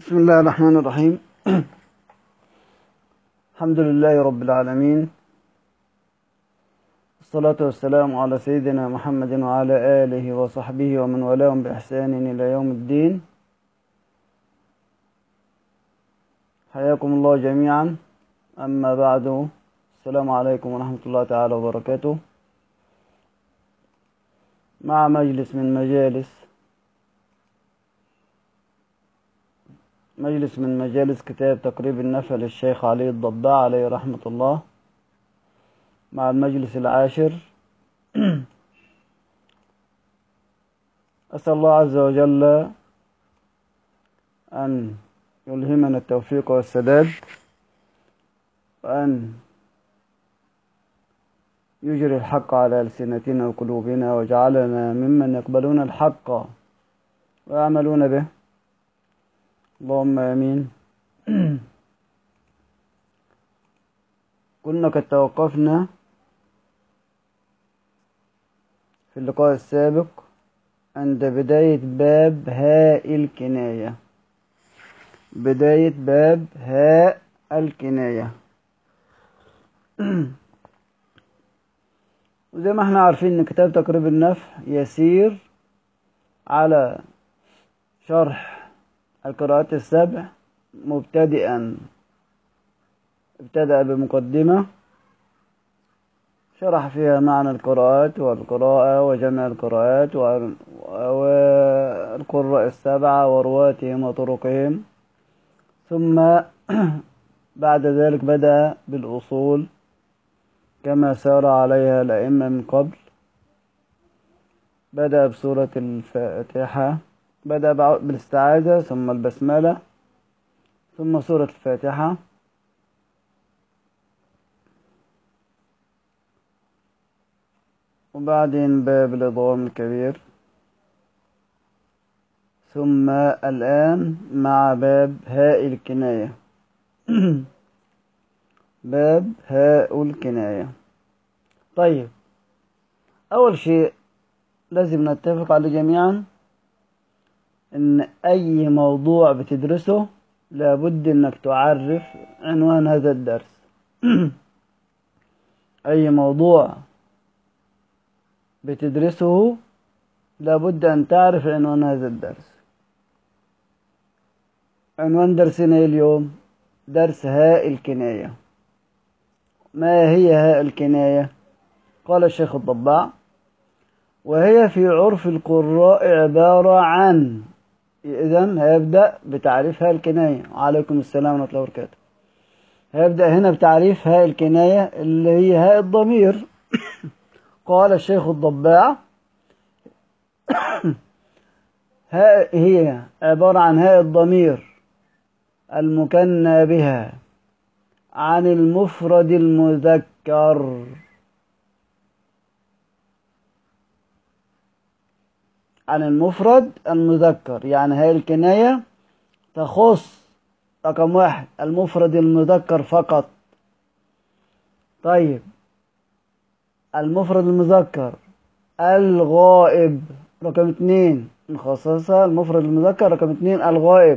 بسم الله الرحمن الرحيم الحمد لله رب العالمين الصلاة والسلام على سيدنا محمد وعلى آله وصحبه ومن والاهم بإحسان إلى يوم الدين حياكم الله جميعا أما بعد السلام عليكم ورحمة الله تعالى وبركاته مع مجلس من مجالس مجلس من مجالس كتاب تقريب النفع للشيخ علي الضباع عليه رحمة الله مع المجلس العاشر أسأل الله عز وجل أن يلهمنا التوفيق والسداد وأن يجري الحق على ألسنتنا وقلوبنا وجعلنا ممن يقبلون الحق ويعملون به اللهم امين كنا قد توقفنا في اللقاء السابق عند بداية باب هاء الكناية بداية باب هاء الكناية وزي ما احنا عارفين ان كتاب تقريب النفع يسير على شرح القراءات السبع مبتدئا ابتدأ بمقدمة شرح فيها معنى القراءات والقراءة وجمع القراءات والقراء السبعة ورواتهم وطرقهم ثم بعد ذلك بدأ بالأصول كما سار عليها الأئمة من قبل بدأ بسورة الفاتحة بدأ بالاستعاذة ثم البسملة ثم سورة الفاتحة وبعدين باب الإضغام الكبير ثم الآن مع باب هاء الكناية باب هاء الكناية طيب أول شيء لازم نتفق عليه جميعا ان اي موضوع بتدرسه لابد انك تعرف عنوان هذا الدرس اي موضوع بتدرسه لابد ان تعرف عنوان هذا الدرس عنوان درسنا اليوم درس هاء الكناية ما هي هاء الكناية قال الشيخ الضباع وهي في عرف القراء عبارة عن إذا هيبدأ بتعريف هاء الكناية وعليكم السلام ورحمة الله وبركاته هيبدأ هنا بتعريف هاء الكناية اللي هي هاء الضمير قال الشيخ الضباع هاء هي عبارة عن هاء الضمير المكنى بها عن المفرد المذكر عن المفرد المذكر يعني هاي الكناية تخص رقم واحد المفرد المذكر فقط طيب المفرد المذكر الغائب رقم اتنين نخصصها المفرد المذكر رقم اتنين الغائب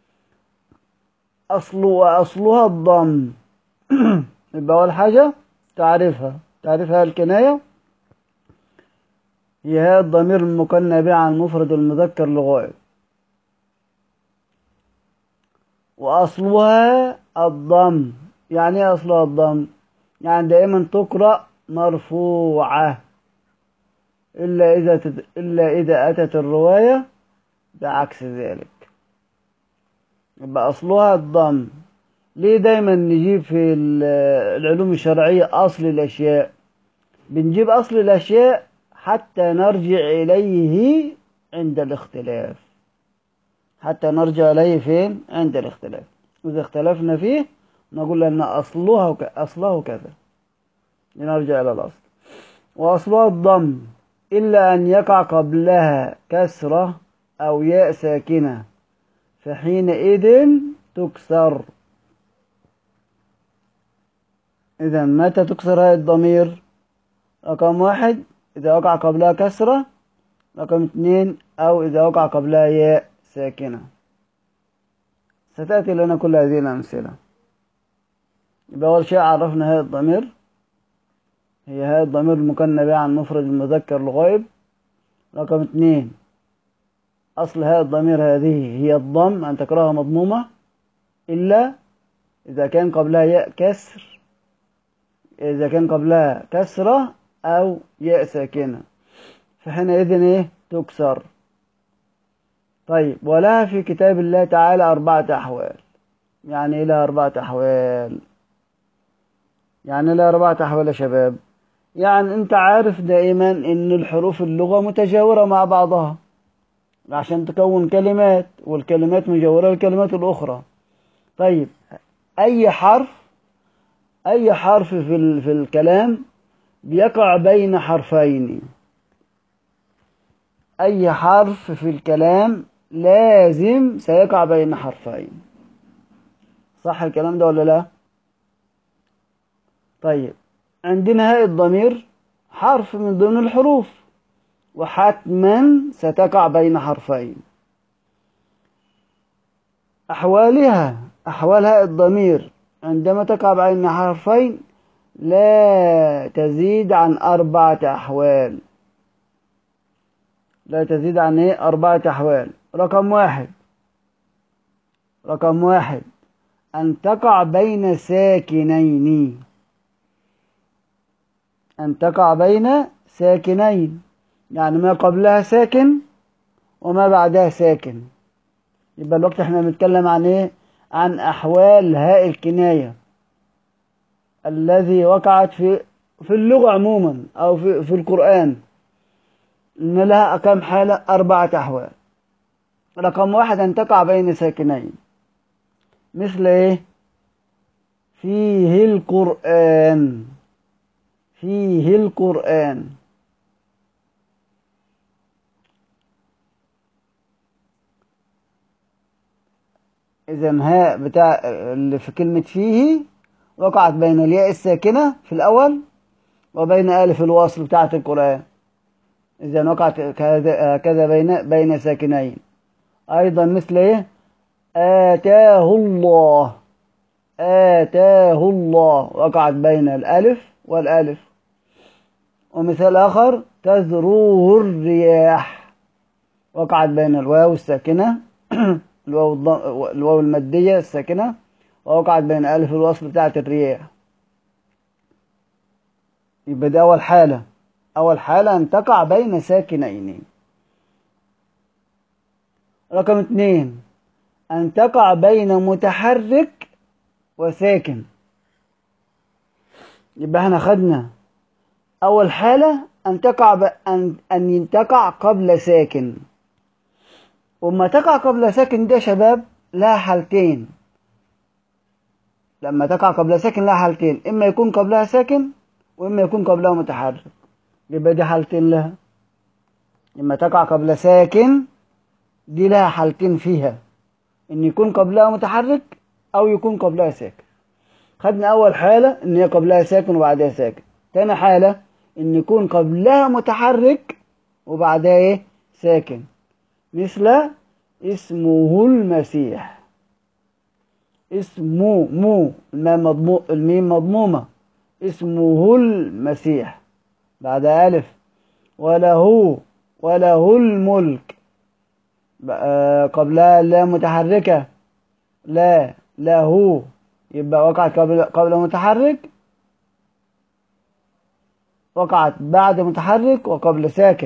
أصل وأصلها الضم يبقى أول حاجة تعرفها تعرفها الكناية هي هي الضمير المكنى به عن المفرد المذكر لغائب وأصلها الضم يعني ايه أصلها الضم يعني دائما تقرأ مرفوعة إلا إذا تد... إلا إذا أتت الرواية بعكس ذلك يبقى أصلها الضم ليه دايما نجيب في العلوم الشرعية أصل الأشياء بنجيب أصل الأشياء حتى نرجع إليه عند الاختلاف حتى نرجع إليه فين عند الاختلاف إذا اختلفنا فيه نقول أن أصلها وك... أصله كذا لنرجع إلى الأصل وأصلها الضم إلا أن يقع قبلها كسرة أو ياء ساكنة فحينئذ تكسر إذا متى تكسر هذا الضمير رقم واحد إذا وقع قبلها كسرة رقم اثنين أو إذا وقع قبلها ياء ساكنة ستأتي لنا كل هذه الأمثلة يبقى أول شيء عرفنا هاء الضمير هي هاء الضمير المكنى بها عن مفرد المذكر الغائب رقم اثنين أصل هاء الضمير هذه هي الضم أن تكرهها مضمومة إلا إذا كان قبلها ياء كسر إذا كان قبلها كسرة أو ياء ساكنة فحينئذ إيه تكسر طيب ولها في كتاب الله تعالى أربعة أحوال يعني إيه لها أربعة أحوال يعني لها أربعة أحوال يا شباب يعني أنت عارف دائما إن الحروف اللغة متجاورة مع بعضها عشان تكون كلمات والكلمات مجاورة للكلمات الأخرى طيب أي حرف أي حرف في, ال... في الكلام بيقع بين حرفين أي حرف في الكلام لازم سيقع بين حرفين صح الكلام ده ولا لا طيب عندنا هاء الضمير حرف من ضمن الحروف وحتما ستقع بين حرفين أحوالها أحوال هاء الضمير عندما تقع بين حرفين لا تزيد عن أربعة أحوال لا تزيد عن إيه أربعة أحوال رقم واحد رقم واحد أن تقع بين ساكنين أن تقع بين ساكنين يعني ما قبلها ساكن وما بعدها ساكن يبقى الوقت احنا بنتكلم عن ايه عن أحوال هاء الكناية الذي وقعت في في اللغة عموما أو في, في القرآن إن لها كم حالة أربعة أحوال رقم واحد أن تقع بين ساكنين مثل إيه فيه القرآن فيه القرآن إذا هاء بتاع اللي في كلمة فيه وقعت بين الياء الساكنة في الأول وبين ألف الوصل بتاعة القرآن إذا وقعت كذا بين بين ساكنين أيضا مثل إيه آتاه الله آتاه الله وقعت بين الألف والألف ومثال آخر تذروه الرياح وقعت بين الواو الساكنة الواو الواو المادية الساكنة ووقعت بين ألف الوصل بتاعة الرياح يبقى دي أول حالة أول حالة أن تقع بين ساكنين رقم اثنين أن تقع بين متحرك وساكن يبقى احنا خدنا أول حالة أن تقع ب... أن أن تقع قبل ساكن وما تقع قبل ساكن ده شباب لها حالتين لما تقع قبل ساكن لها حالتين إما يكون قبلها ساكن وإما يكون قبلها متحرك يبقى دي حالتين لها إما تقع قبل ساكن دي لها حالتين فيها إن يكون قبلها متحرك أو يكون قبلها ساكن خدنا أول حالة إن هي قبلها ساكن وبعدها ساكن تاني حالة إن يكون قبلها متحرك وبعدها إيه ساكن مثل اسمه المسيح اسمه مو الميم مضمومة اسمه المسيح بعد ألف وله وله الملك قبلها لا متحركة لا له يبقى وقعت قبل قبل متحرك وقعت بعد متحرك وقبل ساكن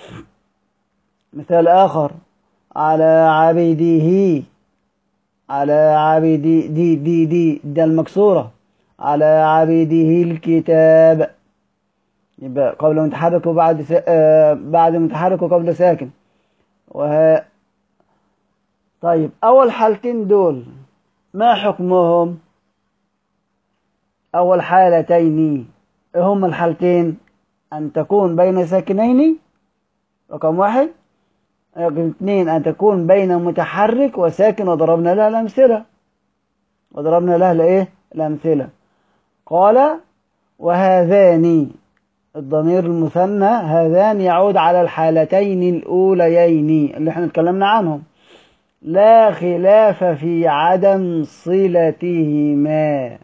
مثال آخر على عبده على عبدي دي دي دي ده المكسورة على عبده الكتاب يبقى قبل متحرك وبعد سا... آه بعد متحرك وقبل ساكن وه... طيب أول حالتين دول ما حكمهم أول حالتين هم الحالتين أن تكون بين ساكنين رقم واحد رقم اثنين أن تكون بين متحرك وساكن وضربنا لها الأمثلة وضربنا لها الإيه الأمثلة قال وهذان الضمير المثنى هذان يعود على الحالتين الأوليين اللي احنا اتكلمنا عنهم لا خلاف في عدم صلتهما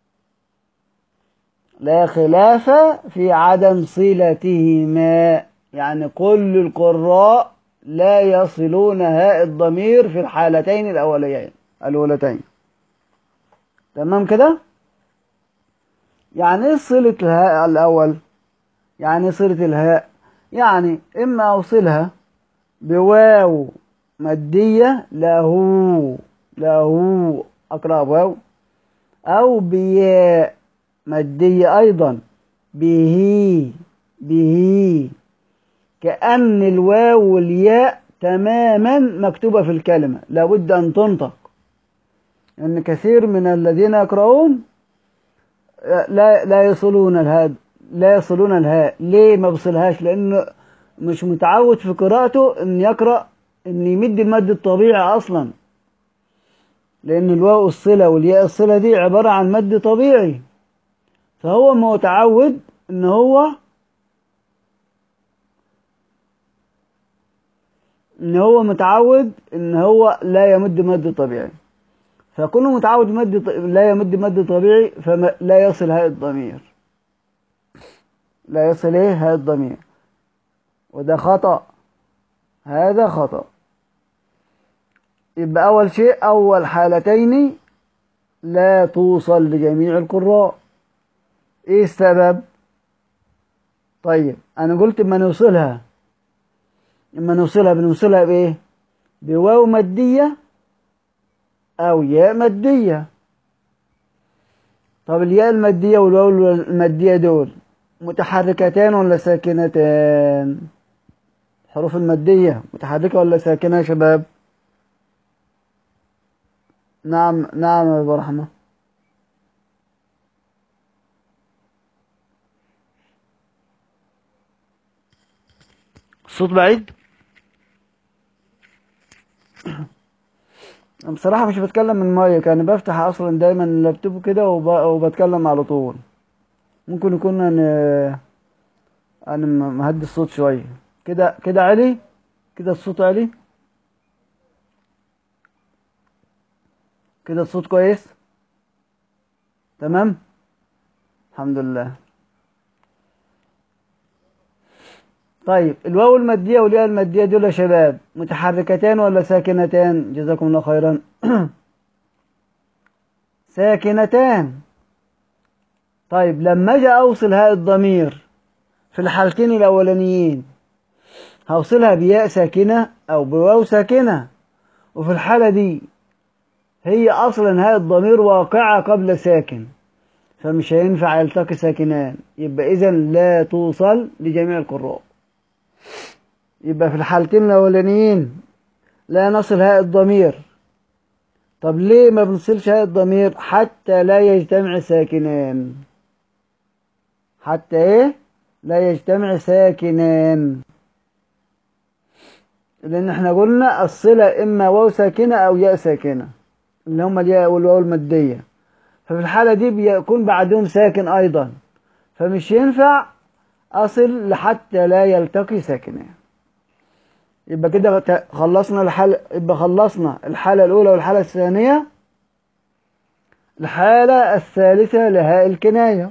لا خلاف في عدم صلتهما يعني كل القراء لا يصلون هاء الضمير في الحالتين الأوليين الأولتين تمام كده يعني ايه صلة الهاء الأول يعني صلة الهاء يعني إما أوصلها بواو مادية له له أقرأ واو أو بياء مادية أيضا به به كأن الواو والياء تماما مكتوبة في الكلمة لابد أن تنطق أن كثير من الذين يقرؤون لا لا يصلون الهاء لا يصلون الهاء ليه ما بصلهاش لأنه مش متعود في قراءته أن يقرأ أن يمد المد الطبيعي أصلا لأن الواو الصلة والياء الصلة دي عبارة عن مد طبيعي فهو متعود أن هو ان هو متعود ان هو لا يمد مد طبيعي فكونه متعود مد ط... لا يمد مد طبيعي فلا يصل هاء الضمير لا يصل ايه هاء الضمير وده خطأ هذا خطأ يبقى أول شيء أول حالتين لا توصل لجميع القراء إيه السبب؟ طيب أنا قلت إما نوصلها إما نوصلها بنوصلها بإيه؟ بواو مادية أو ياء مادية طب الياء المادية والواو المادية دول متحركتان ولا ساكنتان؟ الحروف المادية متحركة ولا ساكنة يا شباب؟ نعم نعم يا أبو رحمة الصوت بعيد بصراحة مش بتكلم من مايك أنا بفتح أصلا دايما اللابتوب كده وب... وبتكلم على طول ممكن يكون أنا أنا مهدي الصوت شوية كده كده عالي كده الصوت عالي كده الصوت كويس تمام الحمد لله طيب الواو المادية والياء المادية دول يا شباب متحركتان ولا ساكنتان جزاكم الله خيرا ساكنتان طيب لما اجي اوصل هاء الضمير في الحالتين الاولانيين هوصلها بياء ساكنة او بواو ساكنة وفي الحالة دي هي اصلا هاء الضمير واقعة قبل ساكن فمش هينفع يلتقي ساكنان يبقى اذا لا توصل لجميع القراء يبقى في الحالتين الاولانيين لا نصل هاء الضمير طب ليه ما بنصلش هاء الضمير حتى لا يجتمع ساكنان حتى ايه لا يجتمع ساكنان لان احنا قلنا الصلة اما واو ساكنة او ياء ساكنة اللي هما الياء والواو المادية ففي الحالة دي بيكون بعدهم ساكن ايضا فمش ينفع أصل لحتى لا يلتقي ساكنان يبقى كده خلصنا الحالة يبقى خلصنا الحالة الأولى والحالة الثانية الحالة الثالثة لهاء الكناية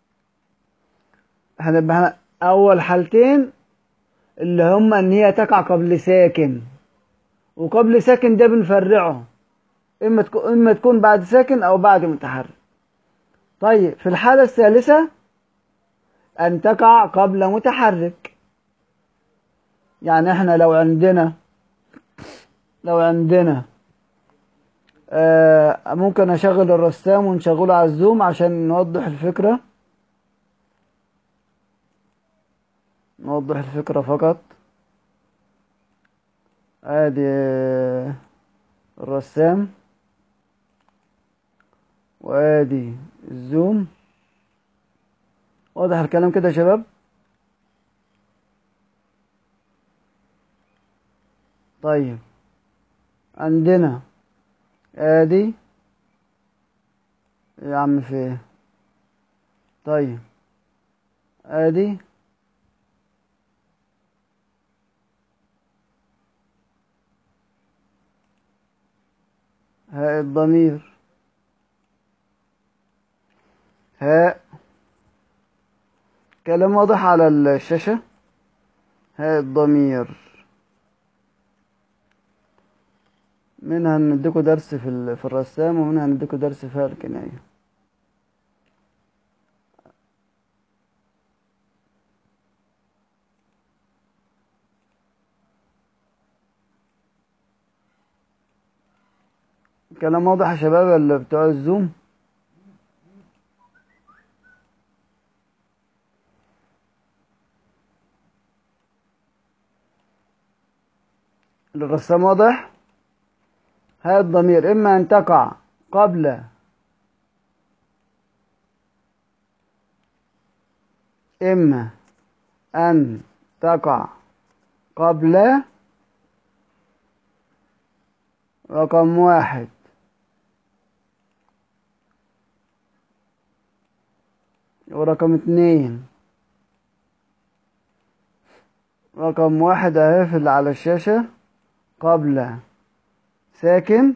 هنبقى أول حالتين اللي هما إن هي تقع قبل ساكن وقبل ساكن ده بنفرعه إما تكون إما تكون بعد ساكن أو بعد متحرك طيب في الحالة الثالثة أن تقع قبل متحرك يعني احنا لو عندنا لو عندنا آه ممكن اشغل الرسام ونشغله على الزوم عشان نوضح الفكرة نوضح الفكرة فقط ادي الرسام وادي الزوم واضح الكلام كده يا شباب طيب عندنا ادي يا عم في ايه طيب ادي هاء الضمير هاء كلام واضح على الشاشة هاء الضمير منها نديكوا درس في ال- في الرسام ومنها نديكوا درس في هاء الكناية كلام واضح يا شباب اللي بتوع الزوم الرسام واضح هذا الضمير إما أن تقع قبل إما أن تقع قبل رقم واحد ورقم اتنين رقم واحد اهي في اللي على الشاشة قبل ساكن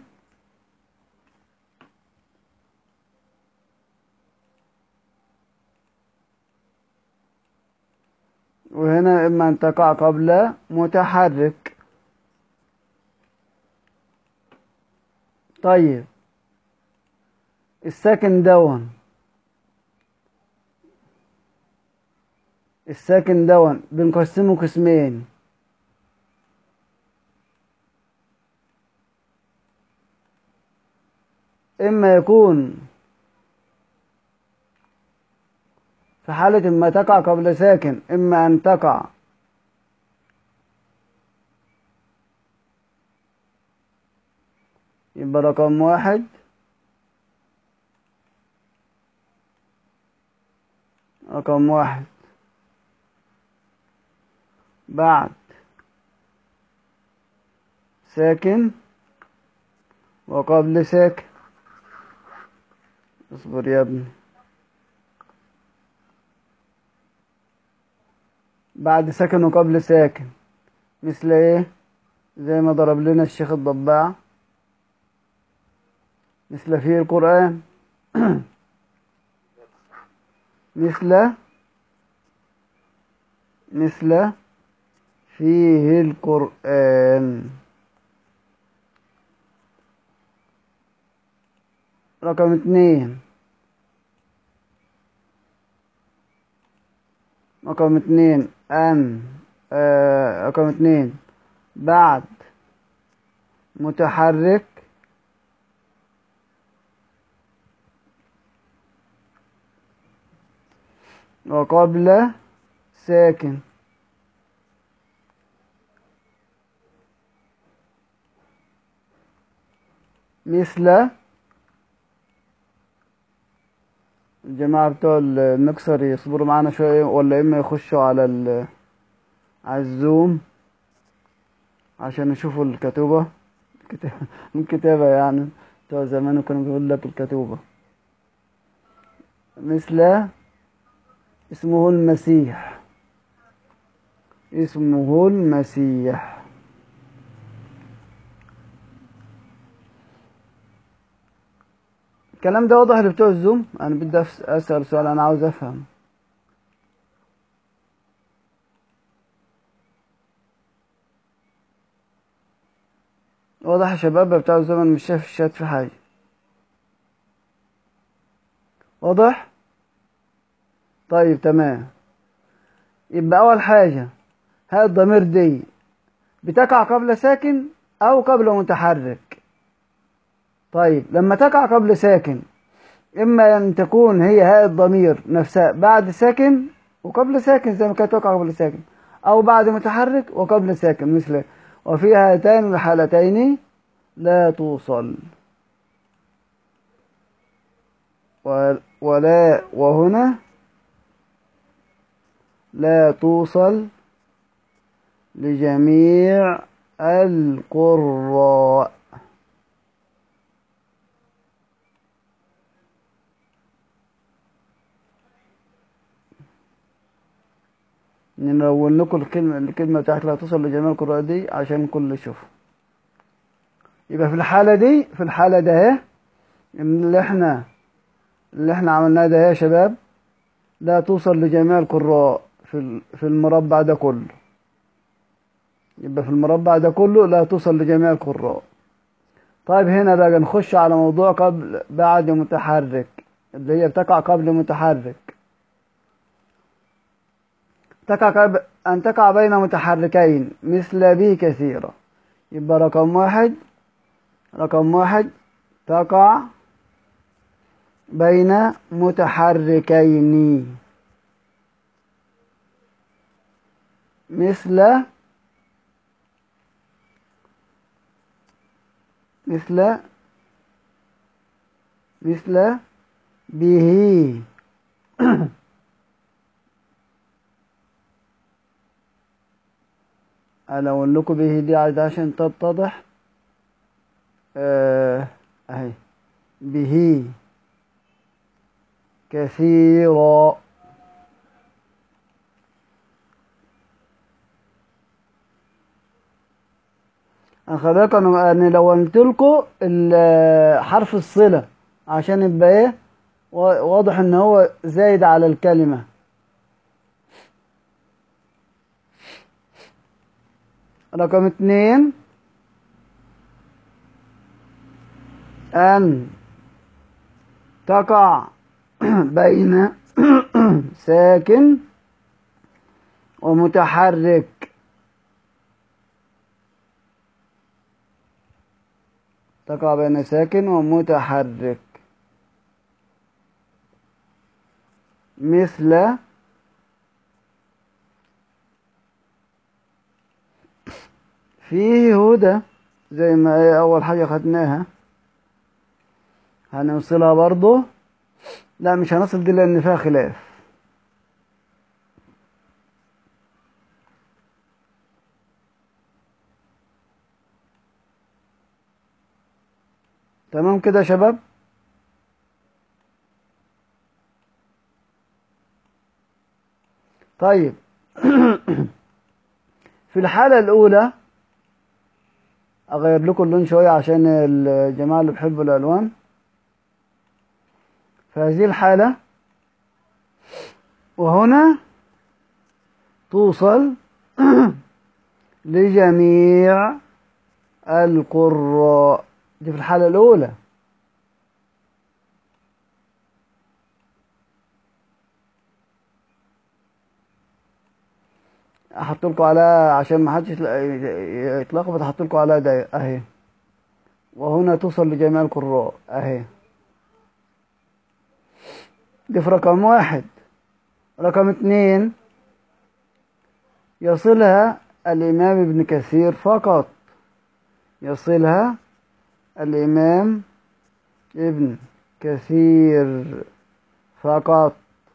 وهنا إما أن تقع قبل متحرك طيب الساكن دون الساكن دون بنقسمه قسمين إما يكون في حالة ما تقع قبل ساكن إما أن تقع يبقى رقم واحد رقم واحد بعد ساكن وقبل ساكن اصبر يا ابني بعد ساكن وقبل ساكن مثل ايه زي ما ضرب لنا الشيخ الضباع مثل في القرآن مثل مثل فيه القرآن رقم اتنين رقم اتنين أن آه رقم اتنين بعد متحرك وقبل ساكن مثل الجماعة بتوع المكسر يصبروا معانا شوية ولا إما يخشوا على ال على الزوم عشان يشوفوا الكتوبة الكتابة الكتابة يعني بتوع زمان كانوا بيقول لك الكتوبة مثل اسمه المسيح اسمه المسيح الكلام ده واضح لبتوع الزوم انا بدي أفس- اسال سؤال انا عاوز افهم واضح يا شباب بتوع الزوم أنا مش شايف الشات في حاجه واضح طيب تمام يبقى اول حاجه هذا الضمير دي بتقع قبل ساكن او قبل متحرك طيب لما تقع قبل ساكن إما أن تكون هي هاء الضمير نفسها بعد ساكن وقبل ساكن زي ما كانت تقع قبل ساكن أو بعد متحرك وقبل ساكن مثل وفي هاتين الحالتين لا توصل و- ولا وهنا لا توصل لجميع القراء نلون لكم الكلمة الكلمة بتاعت لا توصل لجميع القراء دي عشان الكل يشوف يبقى في الحالة دي في الحالة ده اهي اللي احنا اللي احنا عملناه ده يا شباب لا توصل لجميع القراء في ال- في المربع ده كله يبقى في المربع ده كله لا توصل لجميع القراء طيب هنا بقى نخش على موضوع قبل بعد متحرك اللي هي بتقع قبل متحرك تقع قبل أن تقع بين متحركين مثل به كثيرة يبقى رقم واحد رقم واحد تقع بين متحركين مثل مثل مثل به انا اقول لكم به دي عايز عشان تتضح آه، اهي به كثيرا انا خلي بالك انا أنا لو قلت لكم ال- حرف الصلة عشان يبقى ايه وا- واضح ان هو زايد على الكلمة رقم اتنين أن تقع بين ساكن ومتحرك تقع بين ساكن ومتحرك مثل فيه هدى زي ما هي أول حاجة خدناها هنوصلها برضو لا مش هنصل دي لأن فيها خلاف تمام كده يا شباب طيب في الحالة الأولى أغير لكم اللون شوية عشان الجماعة اللي بيحبوا الألوان في هذه الحالة وهنا توصل لجميع القراء دي في الحالة الأولى احط لكم على عشان ما حدش يتل- يتلخبط احط لكم على ده اهي وهنا توصل لجميع القراء اهي دي في رقم واحد رقم اتنين يصلها الإمام ابن كثير فقط يصلها الإمام ابن كثير فقط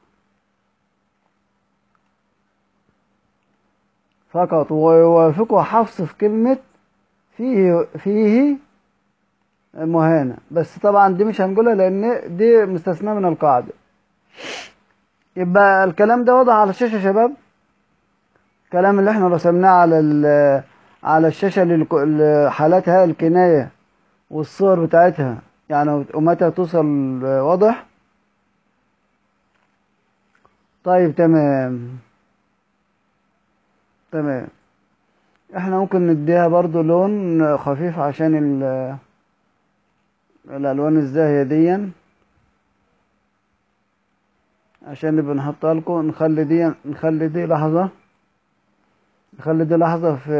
فقط ويوافقه حفص في كلمة فيه فيه مهانة بس طبعا دي مش هنقولها لأن دي مستثناة من القاعدة يبقى الكلام ده واضح على الشاشة يا شباب الكلام اللي احنا رسمناه على ال- على الشاشة للك- لحالاتها الكناية والصور بتاعتها يعني ومتى توصل واضح طيب تمام تمام احنا ممكن نديها برضو لون خفيف عشان ال- الالوان الزاهية دي عشان نبقى نحطها لكم نخلي دي نخلي دي لحظة نخلي دي لحظة في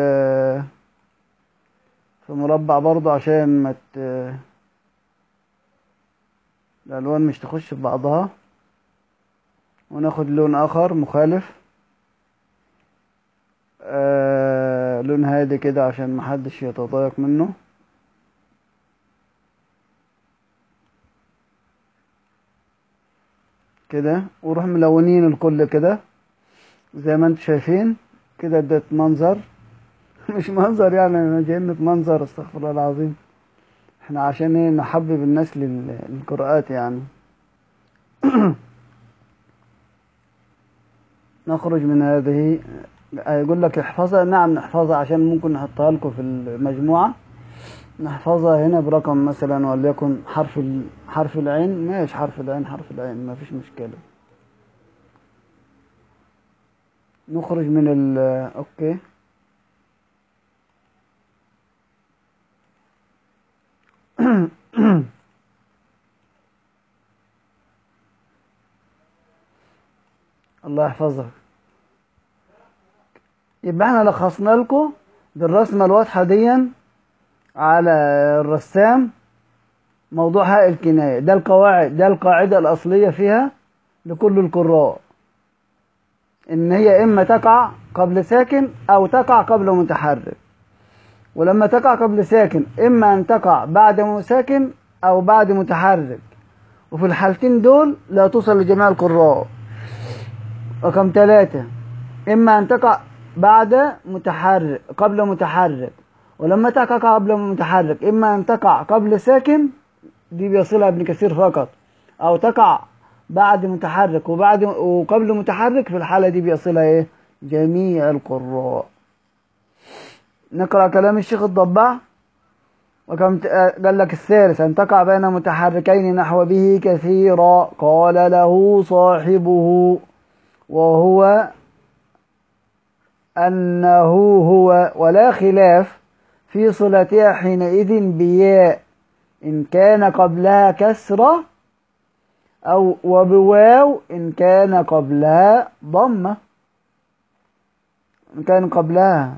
في مربع برضو عشان ما ت... الالوان مش تخش في بعضها وناخد لون اخر مخالف آه لون هادي كده عشان محدش يتضايق منه كده وروح ملونين الكل كده زي ما انتم شايفين كده ادت منظر مش منظر يعني انا جايين نتمنظر استغفر الله العظيم احنا عشان ايه نحبب الناس لل- للقراءات يعني نخرج من هذه يقول لك احفظها نعم نحفظها عشان ممكن نحطها لكم في المجموعة نحفظها هنا برقم مثلا وليكن حرف ال... حرف العين ماشي حرف العين حرف العين ما فيش مشكلة نخرج من ال اوكي الله يحفظك يبقى احنا لخصنا لكم بالرسمة الواضحة ديا على الرسام موضوع هاء الكناية ده القواعد ده القاعدة الأصلية فيها لكل القراء إن هي إما تقع قبل ساكن أو تقع قبل متحرك ولما تقع قبل ساكن إما أن تقع بعد ساكن أو بعد متحرك وفي الحالتين دول لا توصل لجميع القراء رقم ثلاثة إما أن تقع بعد متحرك قبل متحرك ولما تقع قبل متحرك إما أن تقع قبل ساكن دي بيصلها ابن كثير فقط أو تقع بعد متحرك وبعد وقبل متحرك في الحالة دي بيصلها إيه جميع القراء نقرأ كلام الشيخ الضباع وكم قال لك الثالث أن تقع بين متحركين نحو به كثيرا قال له صاحبه وهو أنه هو ولا خلاف في صلتها حينئذ بياء إن كان قبلها كسرة أو وبواو إن كان قبلها ضمة إن كان قبلها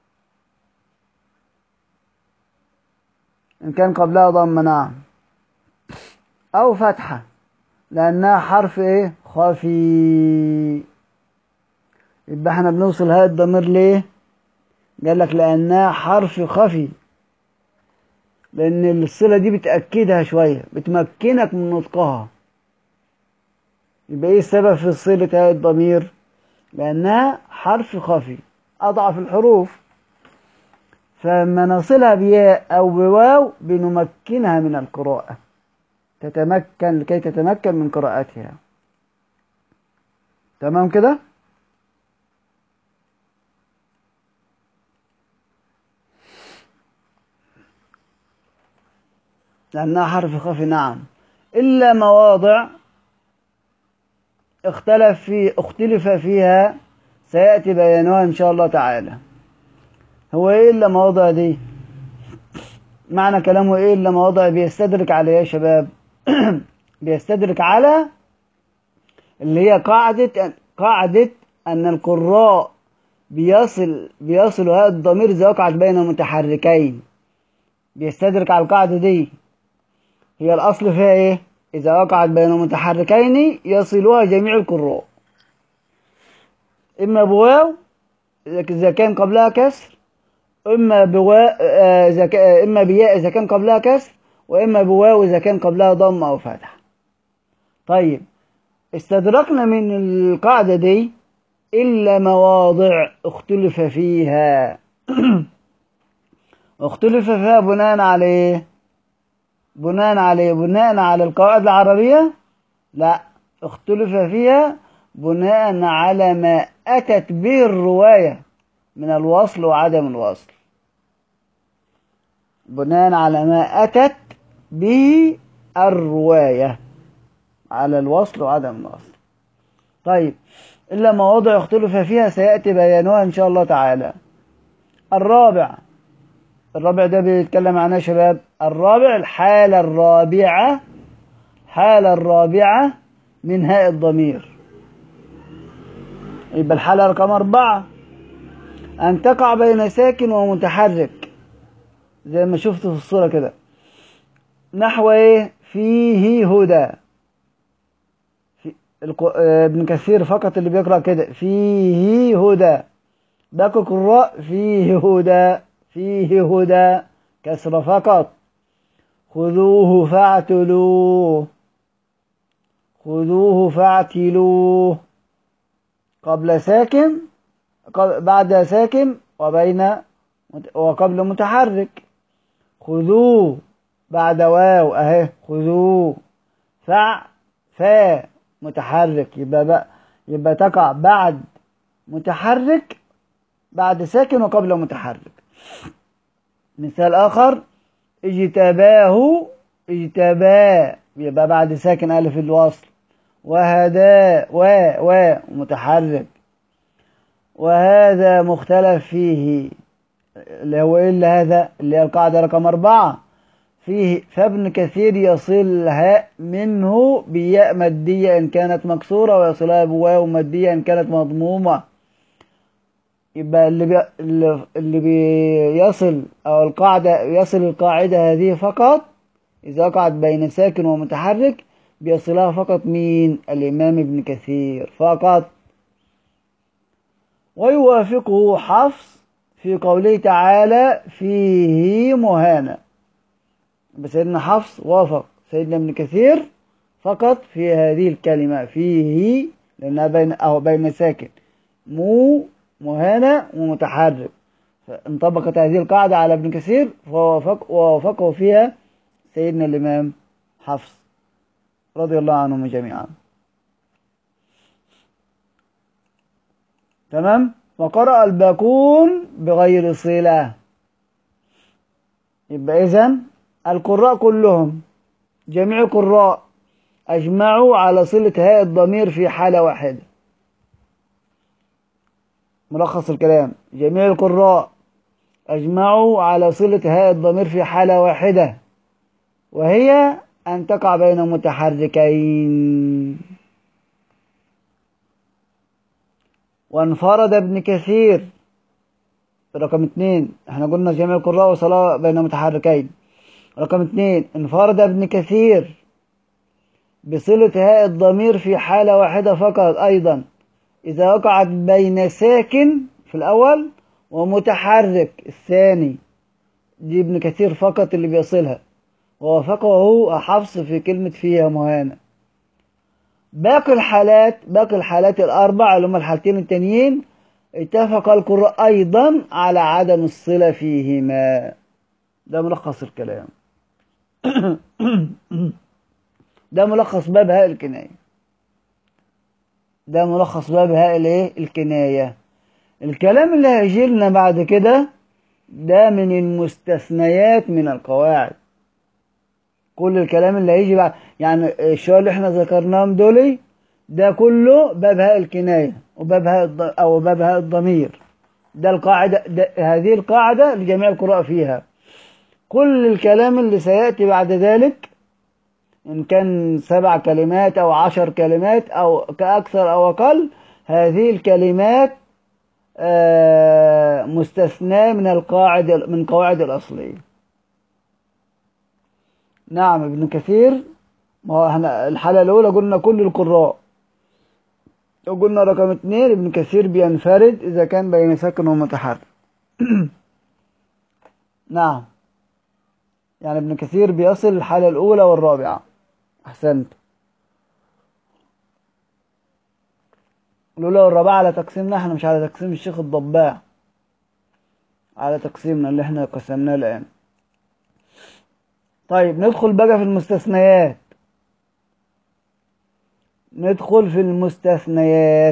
إن كان قبلها ضمة نعم أو فتحة لأنها حرف إيه خفي يبقى احنا بنوصل هذا الضمير ليه قال لك لأنها حرف خفي لأن الصلة دي بتأكدها شوية بتمكنك من نطقها يبقى ايه السبب في صلة هذا الضمير لأنها حرف خفي أضعف الحروف فلما نصلها بياء أو بواو بنمكنها من القراءة تتمكن لكي تتمكن من قراءتها تمام كده لأنها حرف خفي نعم إلا مواضع اختلف في اختلف فيها سيأتي بيانها إن شاء الله تعالى هو إيه إلا مواضع دي معنى كلامه إيه إلا مواضع بيستدرك على إيه يا شباب بيستدرك على اللي هي قاعدة قاعدة أن القراء بيصل بيصل هذا الضمير إذا وقعت بين متحركين بيستدرك على القاعدة دي هي الأصل فيها إيه؟ إذا وقعت بين متحركين يصلها جميع القراء إما بواو إذا كان قبلها كسر إما بواو إذا ك... إما بياء إذا كان قبلها كسر وإما بواو إذا كان قبلها ضم أو فتح طيب استدركنا من القاعدة دي إلا مواضع اختلف فيها اختلف فيها بناء على إيه؟ بناء على بناء على القواعد العربية لا اختلف فيها بناء على ما أتت به الرواية من الوصل وعدم الوصل بناء على ما أتت به الرواية على الوصل وعدم الوصل طيب إلا مواضع اختلف فيها سيأتي بيانها إن شاء الله تعالى الرابع الرابع ده بيتكلم عنها يا شباب الرابع الحالة الرابعة الحالة الرابعة من هاء الضمير يبقى الحالة رقم أربعة أن تقع بين ساكن ومتحرك زي ما شفت في الصورة كده نحو إيه فيه هدى في الق... ابن كثير فقط اللي بيقرأ كده فيه هدى باقي القراء فيه هدى فيه هدى كسر فقط خذوه فاعتلوه خذوه فاعتلوه قبل ساكن بعد ساكن وبين وقبل متحرك خذوه بعد واو اهي خذوه فع فا متحرك يبقى بقى يبقى تقع بعد متحرك بعد ساكن وقبل متحرك مثال آخر اجتباه اجتباه يبقى بعد ساكن ألف الوصل وهذا و و متحرك وهذا مختلف فيه اللي هو إيه اللي هذا اللي هي القاعدة رقم أربعة فيه فابن كثير يصل الهاء منه بياء مادية إن كانت مكسورة ويصلها بواو مادية إن كانت مضمومة يبقى اللي بي... اللي بيصل أو القاعدة يصل القاعدة هذه فقط إذا وقعت بين ساكن ومتحرك بيصلها فقط مين الإمام ابن كثير فقط ويوافقه حفص في قوله تعالى فيه مهانة سيدنا حفص وافق سيدنا ابن كثير فقط في هذه الكلمة فيه لأنها بين أو بين ساكن مو مهانة ومتحرك فانطبقت هذه القاعدة على ابن كثير فوافق ووافقه فيها سيدنا الإمام حفص رضي الله عنهم جميعا تمام وقرأ الباقون بغير صلة يبقى إذن القراء كلهم جميع القراء أجمعوا على صلة هاء الضمير في حالة واحدة ملخص الكلام جميع القراء أجمعوا على صلة هاء الضمير في حالة واحدة وهي أن تقع بين متحركين وانفرد ابن كثير رقم اثنين احنا قلنا جميع القراء وصلاة بين متحركين رقم اثنين انفرد ابن كثير بصلة هاء الضمير في حالة واحدة فقط أيضا إذا وقعت بين ساكن في الأول ومتحرك الثاني دي ابن كثير فقط اللي بيصلها ووافقه حفص في كلمة فيها مهانة باقي الحالات باقي الحالات الأربع اللي هم الحالتين التانيين اتفق القراء أيضا على عدم الصلة فيهما ده ملخص الكلام ده ملخص باب هاء الكناية ده ملخص باب هاء الايه الكناية الكلام اللي هيجي لنا بعد كده ده من المستثنيات من القواعد كل الكلام اللي هيجي بعد يعني الشوية اللي احنا ذكرناهم دول ده كله باب هاء الكناية وباب هاء الض... او باب هاء الضمير ده القاعدة ده هذه القاعدة لجميع القراء فيها كل الكلام اللي سيأتي بعد ذلك إن كان سبع كلمات أو عشر كلمات أو كأكثر أو أقل هذه الكلمات مستثناة من القاعدة من قواعد الأصلية نعم ابن كثير ما هو احنا الحالة الأولى قلنا كل القراء وقلنا رقم اثنين ابن كثير بينفرد إذا كان بين ساكن ومتحرك نعم يعني ابن كثير بيصل الحالة الأولى والرابعة أحسنت الأولى والرابعة على تقسيمنا احنا مش على تقسيم الشيخ الضباع على تقسيمنا اللي احنا قسمناه الآن طيب ندخل بقى في المستثنيات ندخل في المستثنيات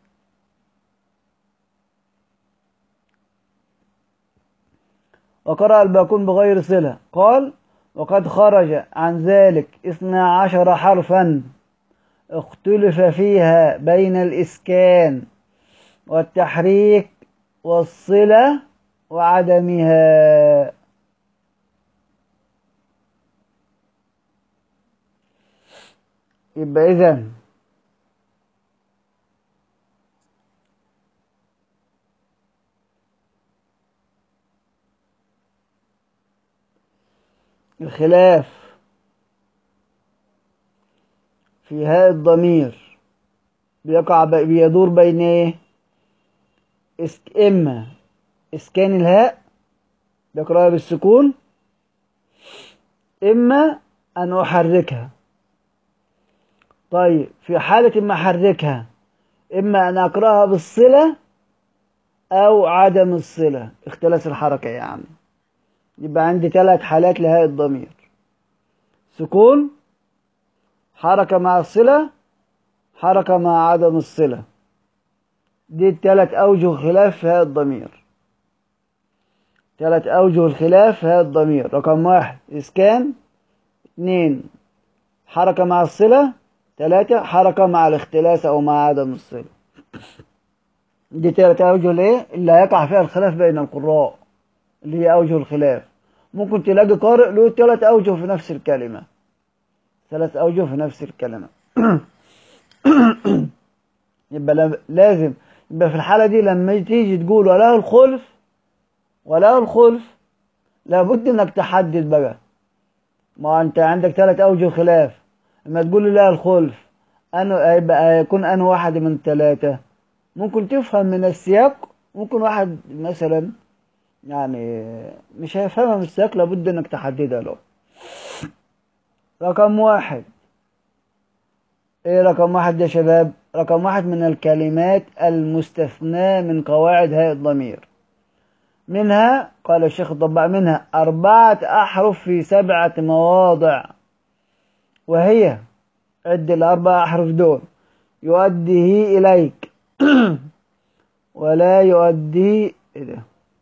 وقرأ الباقون بغير صلة قال وقد خرج عن ذلك اثنا عشر حرفا اختلف فيها بين الإسكان والتحريك والصلة وعدمها يبقى إذن الخلاف في هاء الضمير بيقع بيدور بين ايه اسك اما اسكان الهاء بقراها بالسكون اما ان احركها طيب في حالة ما احركها اما ان اقراها بالصلة او عدم الصلة اختلاس الحركة يعني يبقى عندي ثلاث حالات لهاء الضمير سكون حركة مع الصلة حركة مع عدم الصلة دي الثلاث أوجه خلاف في هاء الضمير ثلاث أوجه الخلاف هذا الضمير رقم واحد إسكان اثنين حركة مع الصلة ثلاثة حركة مع الاختلاس أو مع عدم الصلة دي ثلاث أوجه الإيه اللي هيقع فيها الخلاف بين القراء اللي هي أوجه الخلاف ممكن تلاقي قارئ له ثلاث أوجه في نفس الكلمة ثلاث أوجه في نفس الكلمة يبقى لازم يبقى في الحالة دي لما تيجي تقول ولا الخلف ولا الخلف لابد انك تحدد بقى ما انت عندك ثلاث اوجه خلاف لما تقول لي لا الخلف انا هيبقى يكون انا واحد من ثلاثة ممكن تفهم من السياق ممكن واحد مثلا يعني مش هيفهمها من السياق لابد انك تحددها له رقم واحد ايه رقم واحد يا شباب رقم واحد من الكلمات المستثناة من قواعد هيئة الضمير منها قال الشيخ الضباع منها أربعة أحرف في سبعة مواضع وهي عد الأربع أحرف دول يؤديه إليك ولا يؤدي إيه ده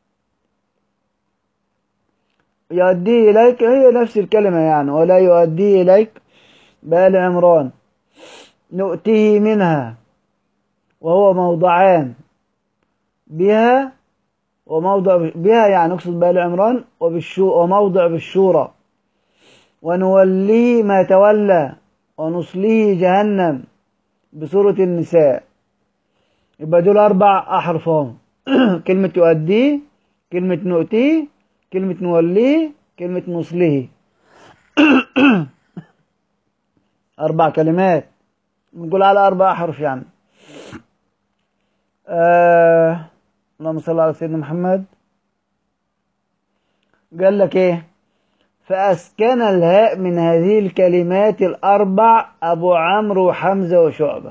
يؤديه إليك هي نفس الكلمة يعني ولا يؤديه إليك بآل عمران نؤتيه منها وهو موضعان بها وموضع بها يعني نقصد بآل عمران وبالشو وموضع بالشورى ونوليه ما تولى ونصليه جهنم بسورة النساء يبقى دول أربع أحرف هم كلمة يؤديه كلمة نؤتيه كلمة نوليه كلمة نصليه أربع كلمات نقول على أربع أحرف يعني آه اللهم صل على سيدنا محمد قال لك ايه فأسكن الهاء من هذه الكلمات الأربع أبو عمرو وحمزة وشعبة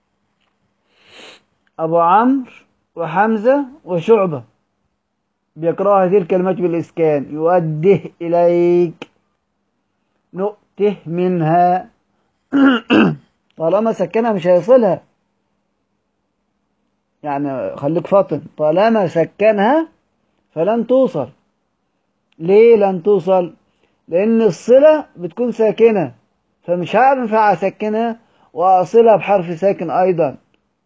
أبو عمرو وحمزة وشعبة بيقرأ هذه الكلمات بالإسكان يؤده إليك نؤته منها طالما سكنها مش هيصلها يعني خليك فاطن طالما سكنها فلن توصل ليه لن توصل لان الصلة بتكون ساكنة فمش هينفع اسكنها واصلها بحرف ساكن ايضا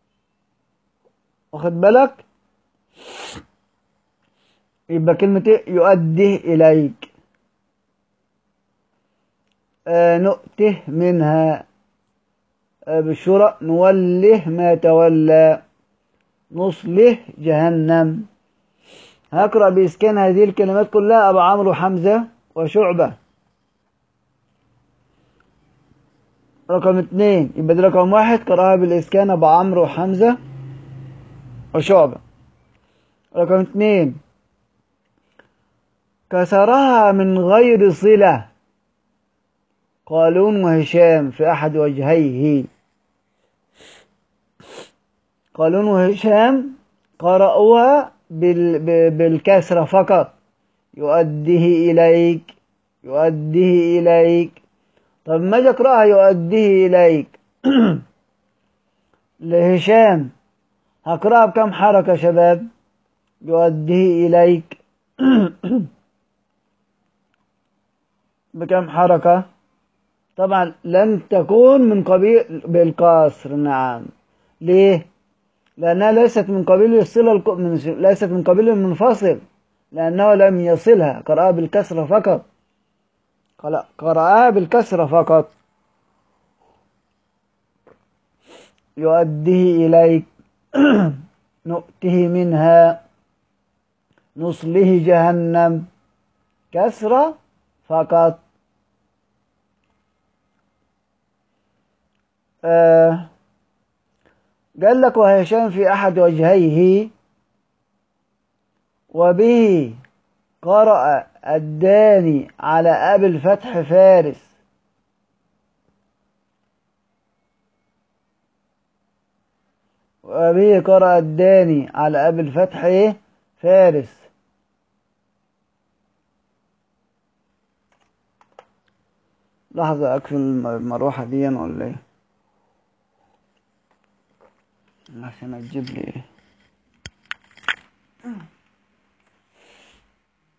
واخد بالك يبقى كلمة ايه يؤديه اليك آه نؤته منها آه بالشورى نوله ما تولى نصله جهنم هقرأ بإسكان هذه الكلمات كلها أبو عمرو حمزة وشعبة رقم اثنين يبقى ده رقم واحد قرأها بالإسكان أبو عمرو وحمزة وشعبة رقم اثنين كسرها من غير صلة قالون وهشام في أحد وجهيه قالون وهشام قرأوها بال... بالكسرة فقط يؤديه إليك يؤديه إليك طب ما اجي اقراها يؤديه إليك لهشام هقراها بكم حركة شباب يؤديه إليك بكم حركة طبعا لن تكون من قبيل بالقصر نعم ليه لأنها ليست من قبيل الصلة الك... من... ليست من قبيل المنفصل لأنه لم يصلها قرأها بالكسرة فقط قرأها بالكسرة فقط يؤديه إليك نؤته منها نصله جهنم كسرة فقط آه قال لك وهشام في أحد وجهيه وبه قرأ الداني على أبي الفتح فارس وبه قرأ الداني على أبي الفتح إيه؟ فارس لحظة أكفي المروحة دي ولا إيه؟ عشان تجيب لي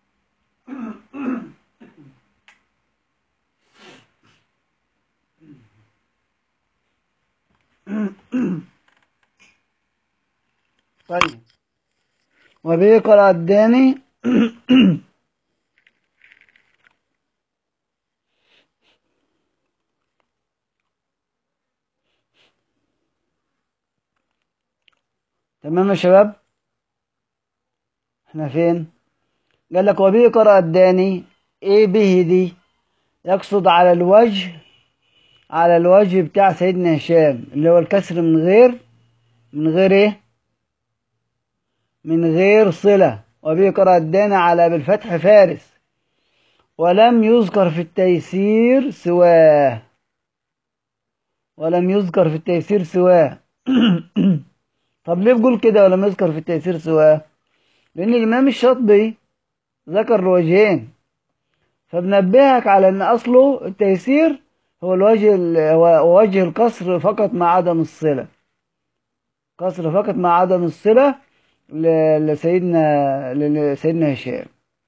طيب وبه قرأ الداني تمام يا شباب احنا فين قال لك وبه قرأ الداني ايه به دي يقصد على الوجه على الوجه بتاع سيدنا هشام اللي هو الكسر من غير من غير ايه من غير صلة وبه قرأ الداني على بالفتح فارس ولم يذكر في التيسير سواه ولم يذكر في التيسير سواه طب ليه بقول كده ولم يذكر في التيسير سواه لأن الإمام الشاطبي ذكر وجهين فبنبهك على أن أصله التيسير هو الوجه هو وجه القصر فقط مع عدم الصلة قصر فقط مع عدم الصلة لسيدنا لسيدنا هشام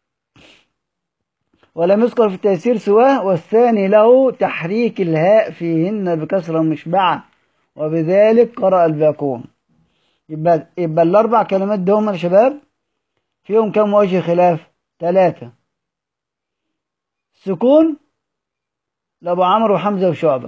ولم يذكر في التيسير سواه والثاني له تحريك الهاء فيهن بكسرة مشبعة وبذلك قرأ الباقون يبقى يبقى الأربع كلمات دول يا شباب فيهم كم وجه خلاف؟ ثلاثة سكون لأبو عمرو وحمزة وشعبة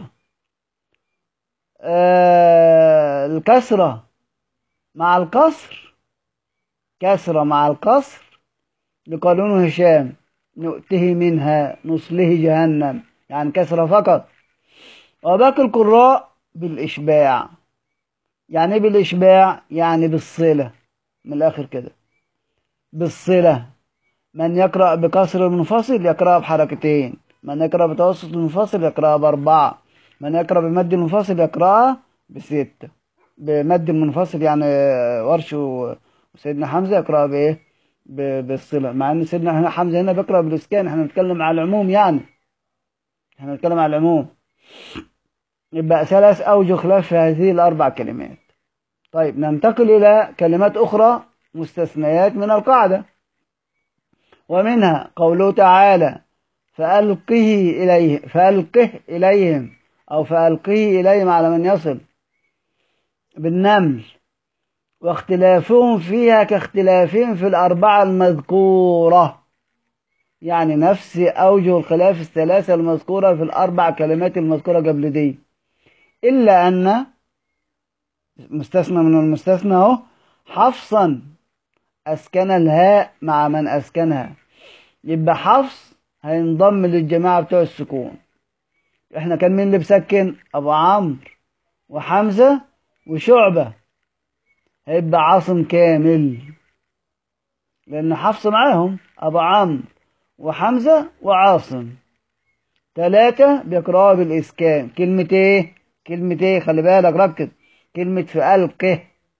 آه الكسرة مع القصر كسرة مع القصر لقانون هشام نؤته منها نصله جهنم يعني كسرة فقط وباقي القراء بالإشباع يعني ايه بالإشباع يعني بالصلة من الآخر كده بالصلة من يقرأ بكسر المنفصل يقرأ بحركتين من يقرأ بتوسط المنفصل يقرأ بأربعة من يقرأ بمد المنفصل يقرأ بستة بمد المنفصل يعني ورش وسيدنا حمزة يقرأ بإيه بالصلة مع إن سيدنا حمزة هنا بيقرأ بالإسكان احنا بنتكلم على العموم يعني احنا بنتكلم على العموم يبقى ثلاث أوجه خلاف في هذه الأربع كلمات طيب ننتقل إلى كلمات أخرى مستثنيات من القاعدة ومنها قوله تعالى فألقه إليه فألقه إليهم أو فألقه إليهم على من يصل بالنمل واختلافهم فيها كاختلافهم في الأربعة المذكورة يعني نفس أوجه الخلاف الثلاثة المذكورة في الأربع كلمات المذكورة قبل دي إلا أن مستثنى من المستثنى اهو حفصا أسكن الهاء مع من أسكنها يبقى حفص هينضم للجماعة بتوع السكون احنا كان مين اللي بسكن أبو عمرو وحمزة وشعبة هيبقى عاصم كامل لأن حفص معاهم أبو عمرو وحمزة وعاصم ثلاثة بيقرأوا بالإسكان كلمة إيه؟ كلمة إيه؟ خلي بالك ركز كلمة فألقه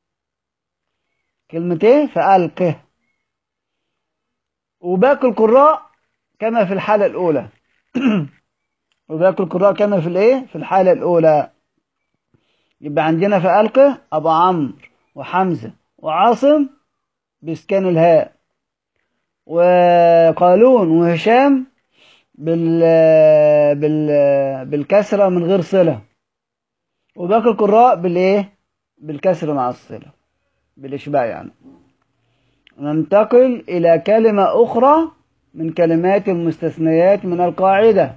كلمة إيه؟ فألقه وباقي القراء كما في الحالة الأولى وباقي القراء كما في الإيه؟ في الحالة الأولى يبقى عندنا فألقه أبو عمرو وحمزة وعاصم بإسكان الهاء وقالون وهشام بال بال بالكسرة من غير صلة وباقي القراء بالايه بالكسر مع الصلة بالإشباع يعني ننتقل إلى كلمة أخرى من كلمات المستثنيات من القاعدة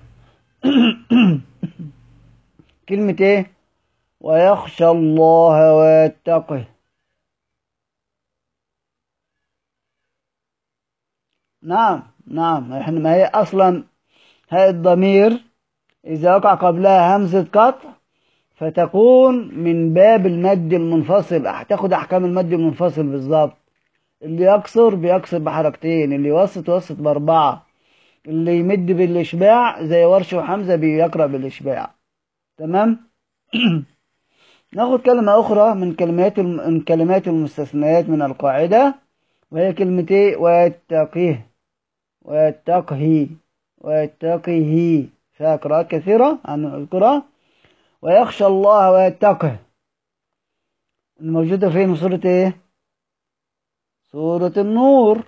كلمة إيه ويخشى الله ويتقه نعم نعم احنا ما هي اصلا هاء الضمير اذا وقع قبلها همزة قطع فتكون من باب المد المنفصل هتاخد احكام المد المنفصل بالظبط اللي يكسر بيكسر بحركتين اللي يوسط يوسط باربعة اللي يمد بالاشباع زي ورش وحمزة بيقرأ بالاشباع تمام ناخد كلمة أخرى من كلمات من كلمات المستثنيات من القاعدة وهي كلمة إيه ويتقيه ويتقه ويتقه فيها قراءات كثيرة عن القراءة ويخشى الله ويتقه الموجودة فين سورة إيه سورة النور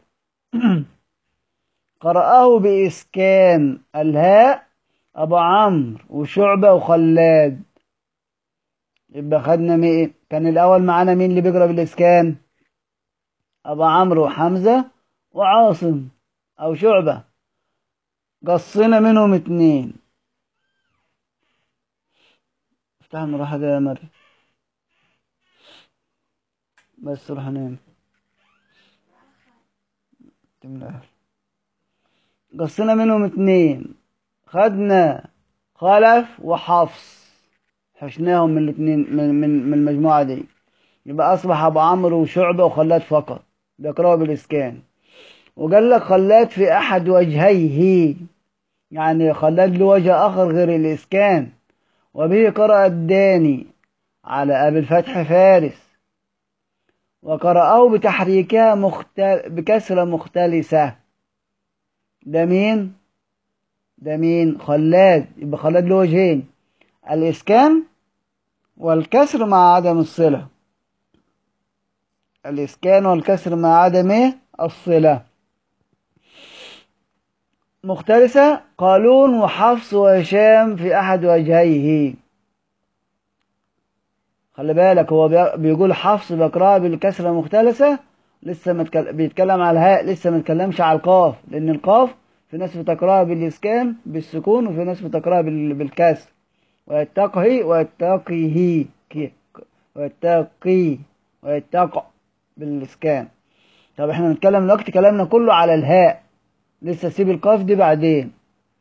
قرأه بإسكان الهاء أبو عمرو وشعبة وخلاد يبقى خدنا مين كان الأول معانا مين اللي بيقرأ بالإسكان أبو عمرو وحمزة وعاصم أو شعبة قصينا منهم اتنين افتح المروحة دي يا مريم بس روح نام تملأ قصينا منهم اتنين خدنا خلف وحفص حشناهم من الاتنين من, من, من المجموعة دي يبقى أصبح أبو عمرو وشعبة وخلاد فقط بيقرأوا بالإسكان وقال لك خلاد في أحد وجهيه يعني خلاد له وجه آخر غير الإسكان وبه قرأ الداني على أبي الفتح فارس وقرأه بتحريكها مختل... بكسرة مختلسة ده مين؟ ده مين؟ خلاد يبقى خلاد له وجهين الإسكان والكسر مع عدم الصلة الإسكان والكسر مع عدم إيه؟ الصلة مختلسة قالون وحفص وهشام في أحد وجهيه خلي بالك هو بيقول حفص بقراها بالكسرة مختلسة لسه متكل... بيتكلم على الهاء لسه ما اتكلمش على القاف لأن القاف في ناس بتقراها بالإسكان بالسكون وفي ناس بتقراها بال... بالكسر ويتقي ويتقيه ويتقي ويتقع بالإسكان طب احنا بنتكلم دلوقتي كلامنا كله على الهاء لسه سيب القاف دي بعدين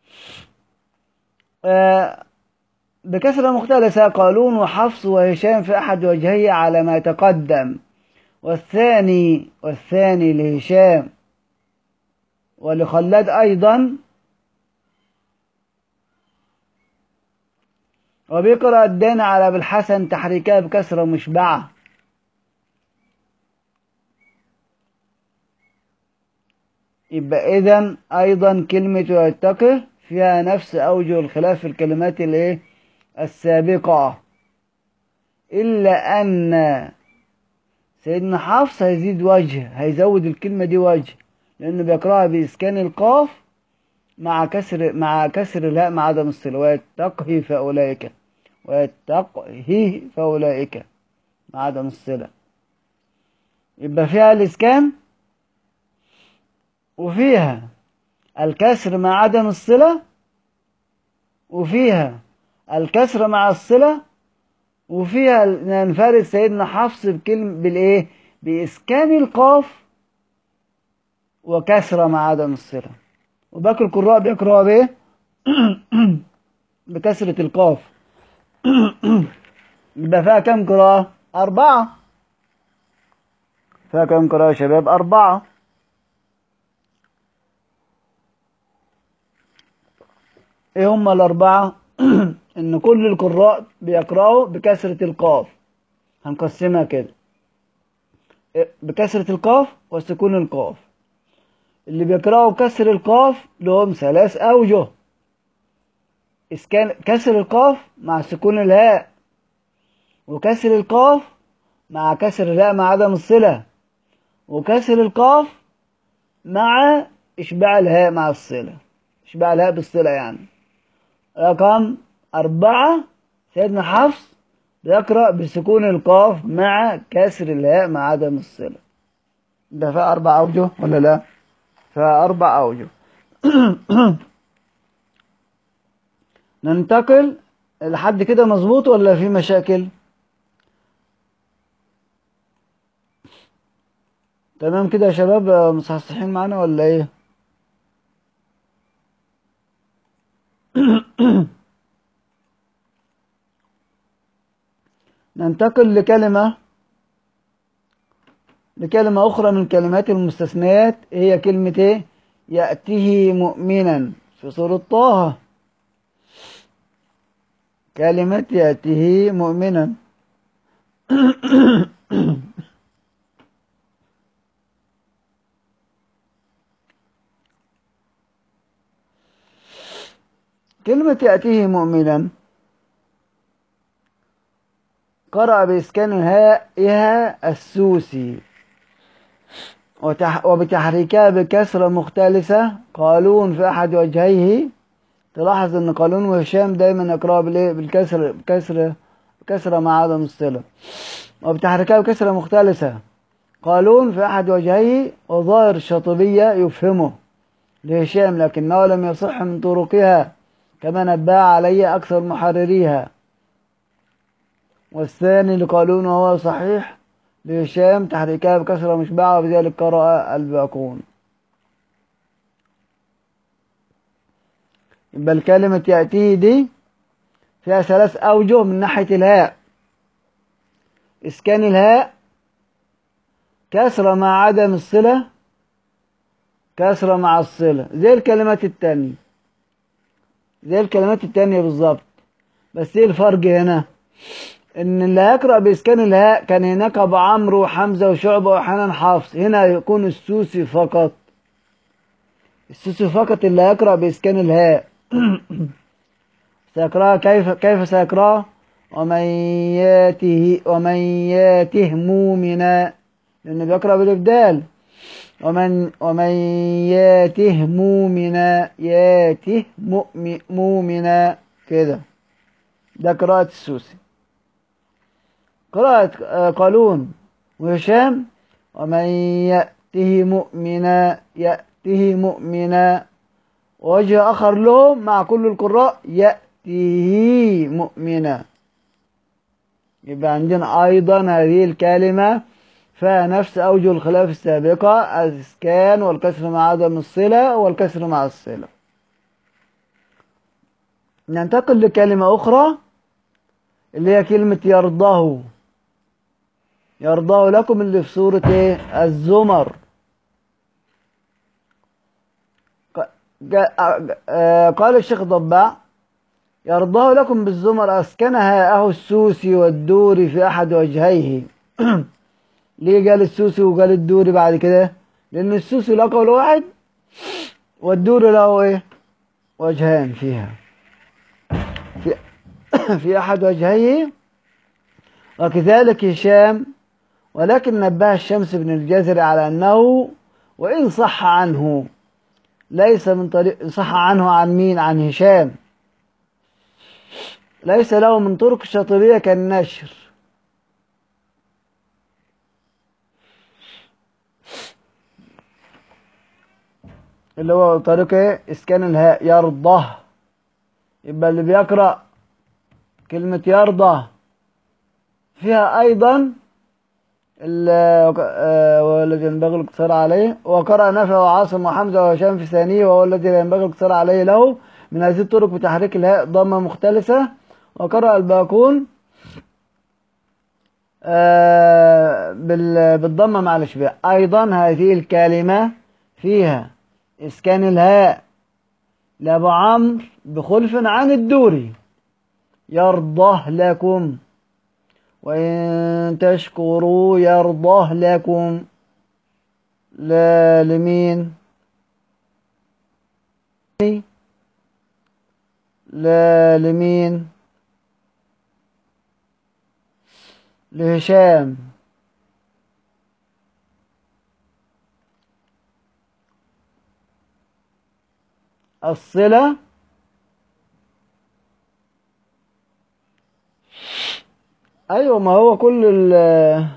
آه بكسرة مختلسة قالون وحفص وهشام في أحد وجهي على ما تقدم والثاني والثاني لهشام ولخلاد أيضا وبيقرأ الدين على بالحسن تحريكها بكسرة مشبعة يبقى إذا أيضا كلمة يتقي فيها نفس أوجه الخلاف في الكلمات الإيه السابقة إلا أن سيدنا حفص هيزيد وجه هيزود الكلمة دي وجه لأنه بيقرأها بإسكان القاف مع كسر مع كسر الهاء مع عدم الصلة ويتقه فأولئك ويتقه فأولئك مع عدم الصلة يبقى فيها الإسكان وفيها الكسر مع عدم الصلة وفيها الكسر مع الصلة وفيها ننفرد سيدنا حفص بكلمة بالإيه؟ بإسكان القاف وكسرة مع عدم الصلة وباقي القراء بيقرأوا بإيه؟ بكسرة القاف يبقى فيها كم قراءة؟ أربعة فيها كم قراءة يا شباب؟ أربعة إيه هم الأربعة؟ إن كل القراء بيقرأوا بكسرة القاف هنقسمها كده بكسرة القاف وسكون القاف اللي بيقرأوا بكسر القاف لهم ثلاث أوجه إسكان كسر القاف مع سكون الهاء وكسر القاف مع كسر الهاء مع عدم الصلة وكسر القاف مع إشباع الهاء مع الصلة إشباع الهاء بالصلة يعني رقم أربعة سيدنا حفص بيقرأ بسكون القاف مع كسر الهاء مع عدم الصلة ده فيها أربع أوجه ولا لا؟ فيها أربع أوجه ننتقل لحد كده مظبوط ولا في مشاكل؟ تمام كده يا شباب مصحصحين معانا ولا ايه؟ ننتقل لكلمة لكلمة أخرى من كلمات المستثنيات هي كلمة إيه؟ يأتيه مؤمنا في سورة طه كلمة يأتيه مؤمنا كلمة يأتيه مؤمنا قرأ بإسكان هائها السوسي وتح وبتحريكها بكسرة مختلفة قالون في أحد وجهيه تلاحظ أن قالون وهشام دايما يقرأ بالإيه بالكسر بكسر بكسرة مع عدم الصلة وبتحريكها بكسرة مختلفة قالون في أحد وجهيه وظاهر الشاطبية يفهمه لهشام لكنه لم يصح من طرقها كما نبه عليه أكثر محرريها والثاني لقالون وهو صحيح لهشام تحريكها بكسرة مشبعة وبذلك قرأ الباقون يبقى الكلمة يأتيه دي فيها ثلاث أوجه من ناحية الهاء إسكان الهاء كسرة مع عدم الصلة كسرة مع الصلة زي الكلمات التانية زي الكلمات التانية بالظبط بس ايه الفرق هنا ان اللي هيقرأ بإسكان الهاء كان هناك أبو عمرو وحمزة وشعبة وحنان حافظ هنا يكون السوسي فقط السوسي فقط اللي هيقرأ بإسكان الهاء سيقرأها كيف كيف سيقرأها ومن ياته ومن ياته مؤمنا لأنه بيقرأ بالإبدال ومن ومن ياته مؤمنا ياته مؤمن مؤمنا كده ده قراءة السوسي قراءة قالون وهشام ومن يأته مؤمنا يأته مؤمنا ووجه آخر له مع كل القراء يأته مؤمنا يبقى عندنا أيضا هذه الكلمة فيها نفس أوجه الخلاف السابقة الإسكان والكسر مع عدم الصلة والكسر مع الصلة ننتقل لكلمة أخرى اللي هي كلمة يرضاه يرضاه لكم اللي في سورة ايه الزمر قال الشيخ ضباع يرضاه لكم بالزمر أسكنها أهو السوسي والدوري في أحد وجهيه ليه قال السوسي وقال الدوري بعد كده لأن السوسي له قول واحد والدوري له إيه وجهان فيها في, في أحد وجهيه وكذلك هشام ولكن نبه الشمس بن الجزري على أنه وإن صح عنه ليس من طريق صح عنه عن مين عن هشام ليس له من طرق الشاطبية كالنشر اللي هو طريق ايه اسكان الهاء يرضى يبقى اللي بيقرأ كلمة يرضى فيها أيضا والذي ينبغي الاقتصار عليه وقرأ نافع وعاصم وحمزة وهشام في ثانيه وهو الذي لا ينبغي الاقتصار عليه له من هذه الطرق بتحريك الهاء ضمة مختلسة وقرأ الباقون بالضمة مع الإشباع أيضا هذه الكلمة فيها إسكان الهاء لأبو عمرو بخلف عن الدوري يرضه لكم وإن تشكروا يرضه لكم لا لمين لا لمين لهشام الصلة أيوة ما هو كل ال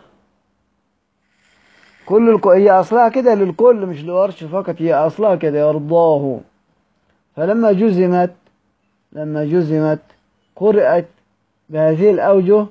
كل الك... هي أصلها كده للكل مش لورش فقط هي أصلها كده يرضاه فلما جزمت لما جزمت قرأت بهذه الأوجه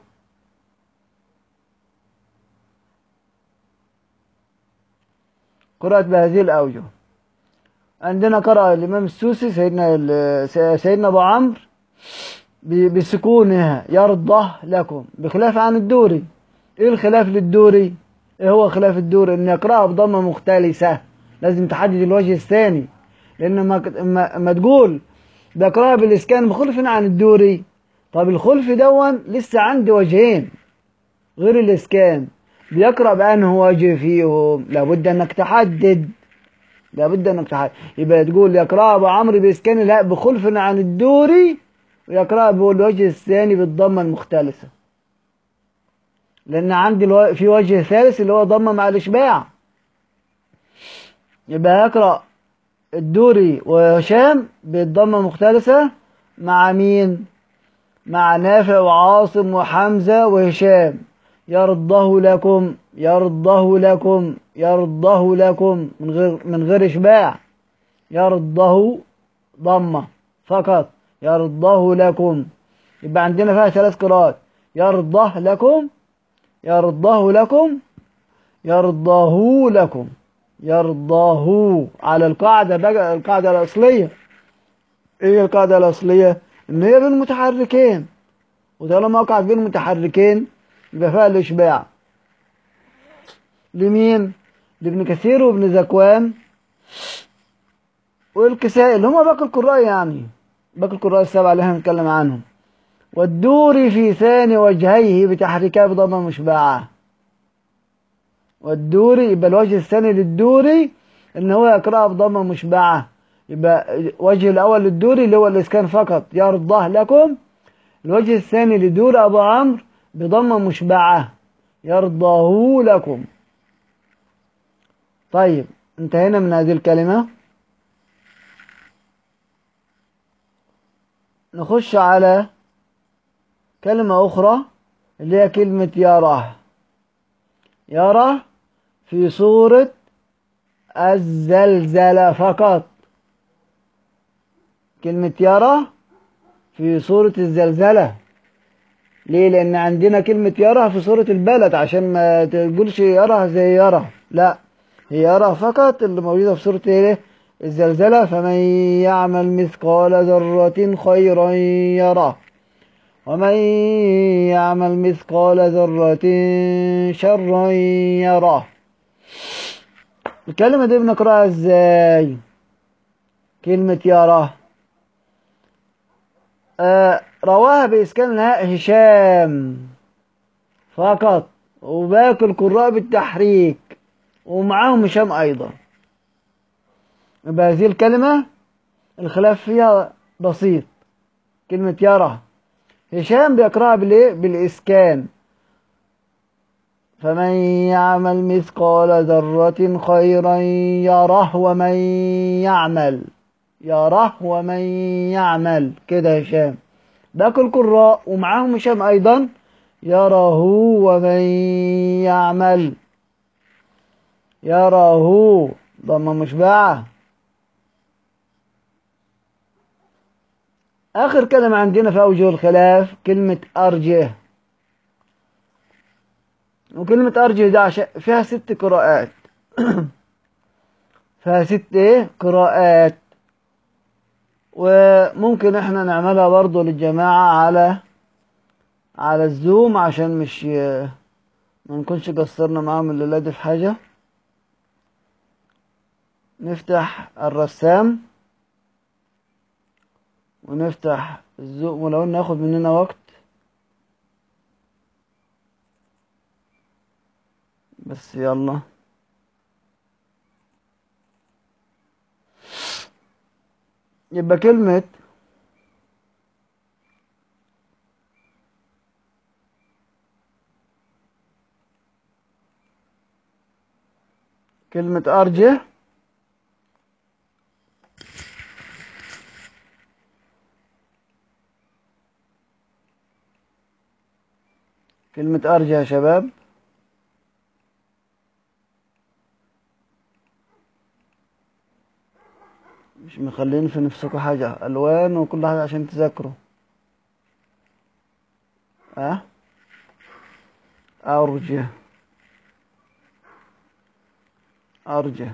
قرأت بهذه الأوجه عندنا قرأ الإمام السوسي سيدنا سيدنا أبو عمرو بسكونها يرضى لكم بخلاف عن الدوري إيه الخلاف للدوري؟ إيه هو خلاف الدوري؟ إن يقرأها بضمة مختلسة لازم تحدد الوجه الثاني لأن ما, ما تقول بقرأها بالإسكان بخلف عن الدوري طب الخلف دون لسه عندي وجهين غير الإسكان بيقرأ بأنه وجه فيهم لابد أنك تحدد لابد أنك تحدد يبقى تقول يقرأ أبو عمرو بإسكان الهاء بخلف عن الدوري ويقرأ بالوجه الثاني بالضمة المختلسة لأن عندي الو... في وجه ثالث اللي هو ضمة مع الإشباع يبقى يقرأ الدوري وهشام بالضمة مختلسة مع مين؟ مع نافع وعاصم وحمزة وهشام يرضه لكم يرضه لكم يرضه لكم من غير من غير اشباع يرضه ضمه فقط يرضه لكم يبقى عندنا فيها ثلاث قراءات يرضه لكم يرضه لكم يرضاه لكم يرضاه على القاعدة بقى القاعدة الأصلية ايه القاعدة الأصلية ان هي بين متحركين وطالما وقعت بين متحركين يبقى فيها الإشباع لمين؟ لابن كثير وابن زكوان والكسائي اللي هم باقي القراء يعني باقي القراء السبعة اللي احنا هنتكلم عنهم والدوري في ثاني وجهيه بتحريكها بضمة مشبعة والدوري يبقى الوجه الثاني للدوري ان هو يقرأها بضمة مشبعة يبقى الوجه الاول للدوري اللي هو الاسكان فقط يرضاه لكم الوجه الثاني لدور ابو عمرو بضمة مشبعة يرضاه لكم طيب انتهينا من هذه الكلمة نخش على كلمة أخرى اللي هي كلمة يرى يرى في صورة الزلزلة فقط كلمة يرى في صورة الزلزلة ليه لأن عندنا كلمة يرى في صورة البلد عشان ما تقولش يرى زي يرى لا هي يرى فقط اللي موجودة في صورة ايه الزلزلة فمن يعمل مثقال ذرة خيرا يراه ومن يعمل مثقال ذرة شرا يراه الكلمة دي بنقرأها ازاي كلمة يراه آه رواها بإسكان الهاء هشام فقط وباقي القراء بالتحريك ومعاهم هشام أيضا يبقى هذه الكلمة الخلاف فيها بسيط كلمة يرى هشام بيقرأها بالإيه؟ بالإسكان فمن يعمل مثقال ذرة خيرا يره ومن يعمل يره ومن يعمل كده هشام باقي القراء ومعاهم هشام أيضا يره ومن يعمل يره ضمة مشبعة آخر كلمة عندنا في أوجه الخلاف كلمة أرجه وكلمة أرجه ده عشان فيها ست قراءات فيها ست إيه قراءات وممكن احنا نعملها برضو للجماعة على على الزوم عشان مش ما نكونش قصرنا معاهم الليلة دي في حاجة نفتح الرسام ونفتح الزوم ولو ان ناخد مننا وقت بس يلا يبقى كلمة كلمة أرجه كلمة أرجه يا شباب مش مخلين في نفسكم حاجة ألوان وكل حاجة عشان تذاكروا أه أرجه أرجه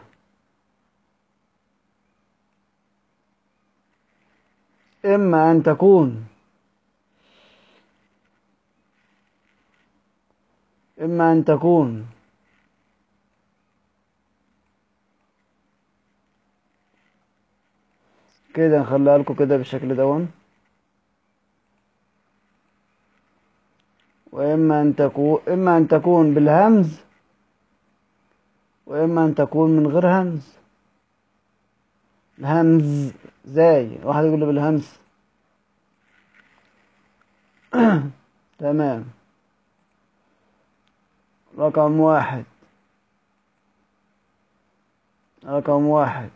إما أن تكون إما أن تكون كده نخليها لكم كده بالشكل دون وإما أن تكون إما أن تكون بالهمز وإما أن تكون من غير همز الهمز زي واحد يقول لي بالهمز تمام رقم واحد رقم واحد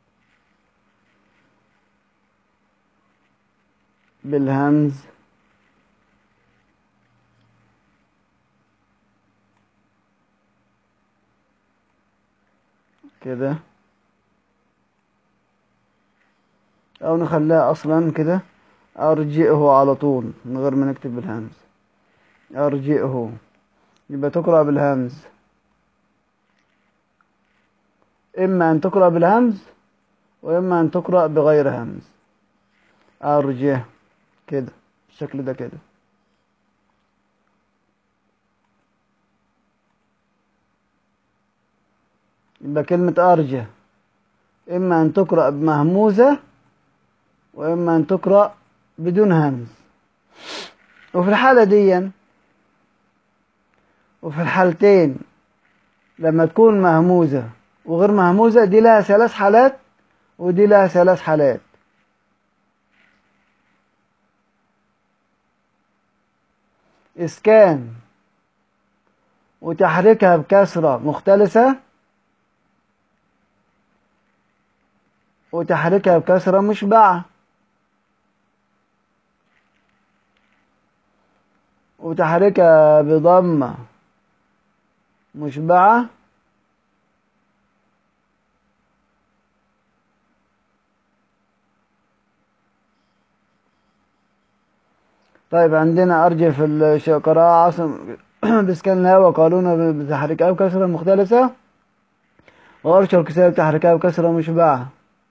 بالهمز كده او نخليها اصلا كده ارجئه على طول من غير ما نكتب بالهمز ارجئه يبقى تقرأ بالهمز اما ان تقرأ بالهمز واما ان تقرأ بغير همز ارجه كده بالشكل ده كده يبقى كلمة أرجه إما أن تقرأ بمهموزة وإما أن تقرأ بدون همز وفي الحالة دي وفي الحالتين لما تكون مهموزة وغير مهموزة دي لها ثلاث حالات ودي لها ثلاث حالات إسكان وتحريكها بكسرة مختلسة وتحريكها بكسرة مشبعة وتحريكها بضمة مشبعة طيب عندنا أرجع في القراءة عاصم بسكن الهواء قالون بتحريكها بكسرة مختلسة وأرشر الكساء بتحريكها بكسرة مشبعة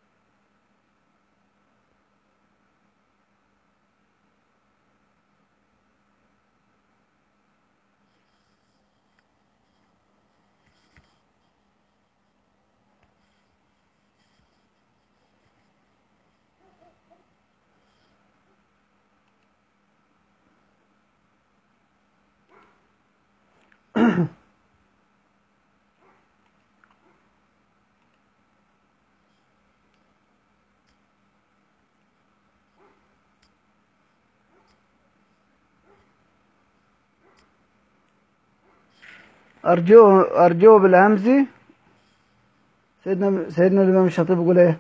أرجوه أرجوه بالهمزي سيدنا سيدنا الإمام الشاطبي بيقول إيه؟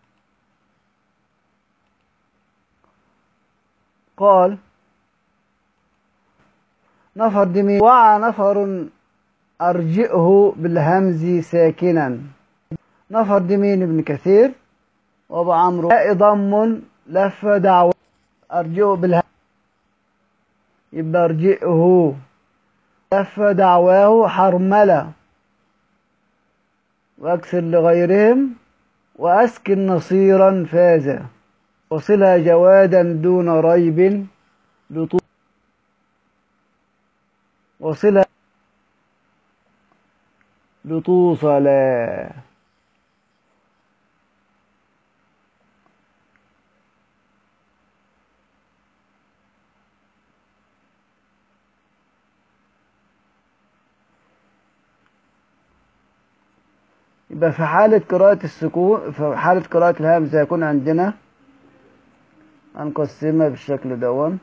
قال نفر دمي وعى نفر أرجئه بالهمز ساكنا نفر دمين ابن كثير وأبو عمرو ضم لف دعوة أرجئه بالهمز يبقى أرجئه لف دعواه حرملة واكسر لغيرهم وأسكن نصيرا فازا وصلها جوادا دون ريب لطول وصلها لطوصلا يبقى في حالة قراءة السكون في حالة قراءة الهمزة يكون عندنا هنقسمها بالشكل دون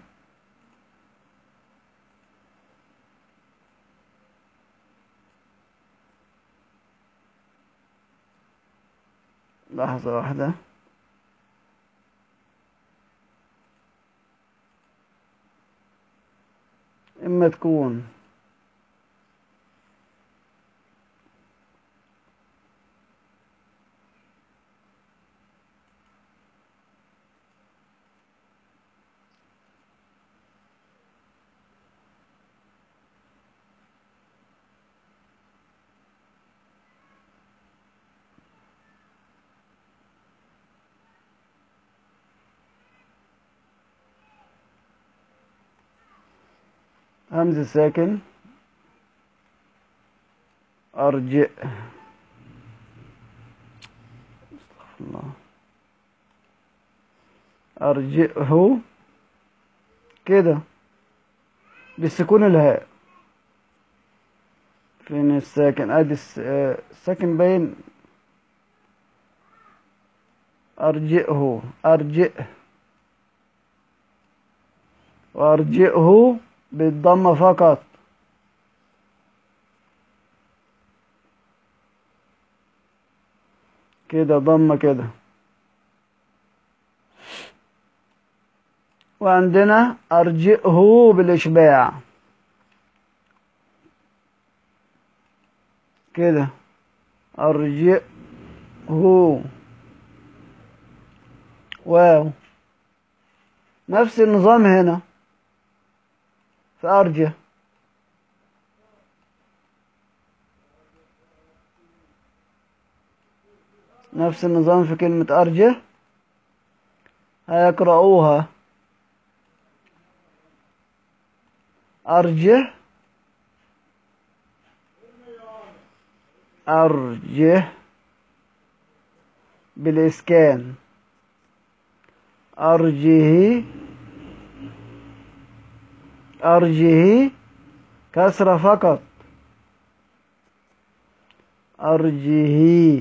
لحظة واحدة إما تكون همز ساكن أرجع استغفر الله أرجئه كده بسكون الهاء فين الساكن ادي الس- آه، الساكن باين أرجئه أرجئ وأرجئه بالضمة فقط كده ضمة كده وعندنا أرجئه بالإشباع كده أرجئه هو واو نفس النظام هنا في أرجه نفس النظام في كلمة أرجه هيقرأوها أرجه أرجه بالإسكان أرجه أرجه كسرة فقط أرجه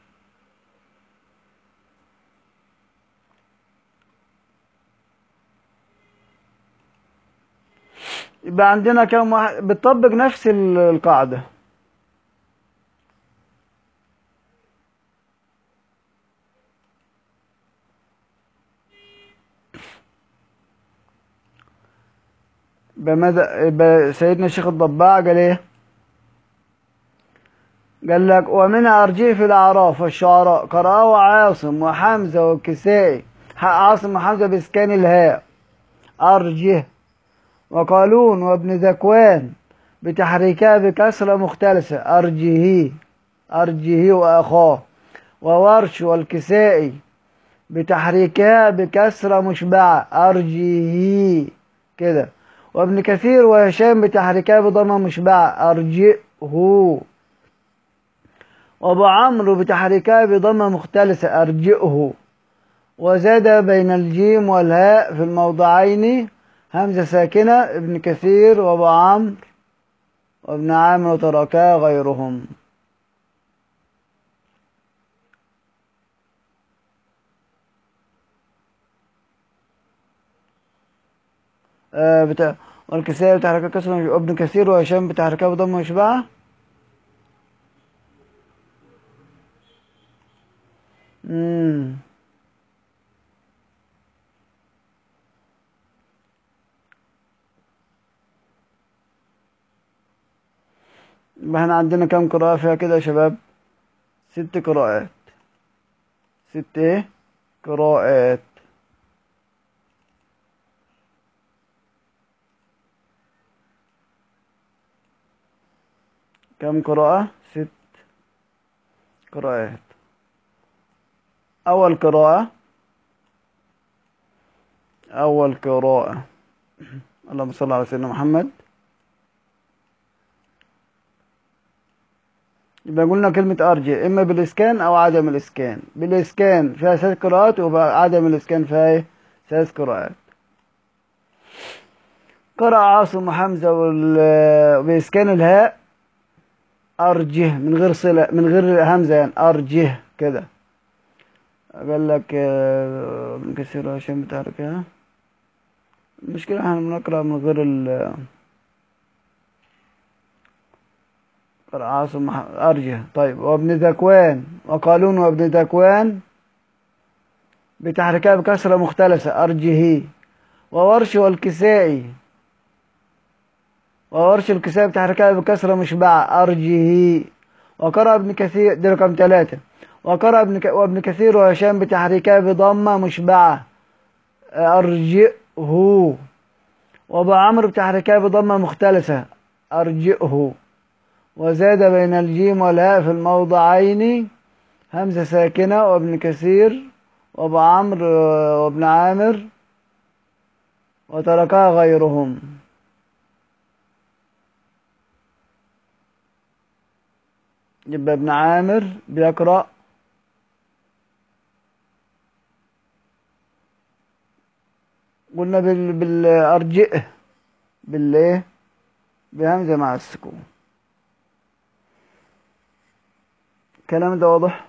يبقى عندنا كم واحد بتطبق نفس ال- القاعدة بمدى ب- سيدنا الشيخ الضباع قال ايه قال لك ومن أرجيه في الأعراف والشعراء قرأه عاصم وحمزة والكسائي ح- عاصم وحمزة بإسكان الهاء أرجه وقالون وابن ذكوان بتحريكها بكسرة مختلفة أرجه أرجه وأخاه وورش والكسائي بتحريكها بكسرة مشبعة أرجه كده وابن كثير وهشام بتحريكها بضمة مشبعة أرجئه وابو عمرو بتحريكها بضمة مختلفة أرجئه وزاد بين الجيم والهاء في الموضعين همزة ساكنة ابن كثير وابو عمرو وابن عامر وتركا غيرهم آه بتاع والكسائي بتحركها كسر وابن كثير وهشام بتحركها بضمة مشبعة مم. يبقى احنا عندنا كام قراءة فيها كده يا شباب ست قراءات ست ايه قراءات كم قراءة ست قراءات أول قراءة أول قراءة اللهم صل على سيدنا محمد يبقى قلنا كلمة أرجع إما بالإسكان أو عدم الإسكان بالإسكان فيها ثلاث قراءات وبقى عدم الإسكان فيها إيه؟ ثلاث قراءات قرأ عاصم وحمزة وال- بإسكان الهاء أرجه من غير صلة من غير همزة يعني أرجه كده قال لك آه، ابن كثير وهشام بتحركها المشكلة احنا بنقرأ من غير ال قرأ عاصم مح- أرجه طيب وابن ذكوان وقالون وابن ذكوان بتحركها بكسرة مختلفة أرجه وورش والكسائي وورش الكسائي بتحركها بكسرة مشبعة أرجه وقرأ ابن كثير دي رقم ثلاثة وقرأ ابن ك... وابن كثير وهشام بتحريكها بضمة مشبعة أرجئه وأبو عمرو بتحريكها بضمة مختلفة أرجئه وزاد بين الجيم والهاء في الموضعين همزة ساكنة وابن كثير وأبو عمرو وابن عامر وتركها غيرهم يبقى ابن عامر بيقرأ قلنا بال بالأرجئ بالإيه بهمزة مع السكون الكلام ده واضح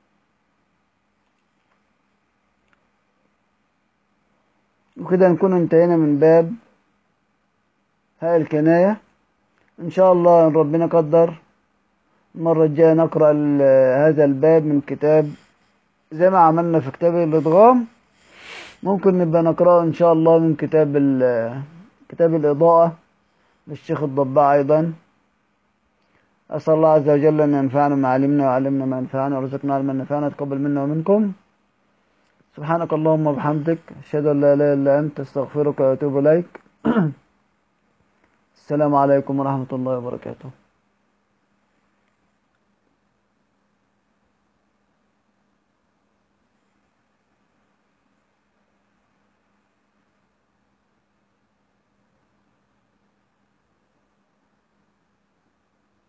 وكده نكون انتهينا من باب هاء الكناية إن شاء الله إن ربنا قدر المرة الجاية نقرأ ال- هذا الباب من كتاب زي ما عملنا في كتاب الإدغام ممكن نبقى نقرأه إن شاء الله من كتاب ال- كتاب الإضاءة للشيخ الضباع أيضا أسأل الله عز وجل أن ينفعنا ما علمنا وعلمنا ما ينفعنا وارزقنا علما نفعنا تقبل منا ومنكم سبحانك اللهم وبحمدك أشهد أن لا إله إلا أنت أستغفرك وأتوب إليك السلام عليكم ورحمة الله وبركاته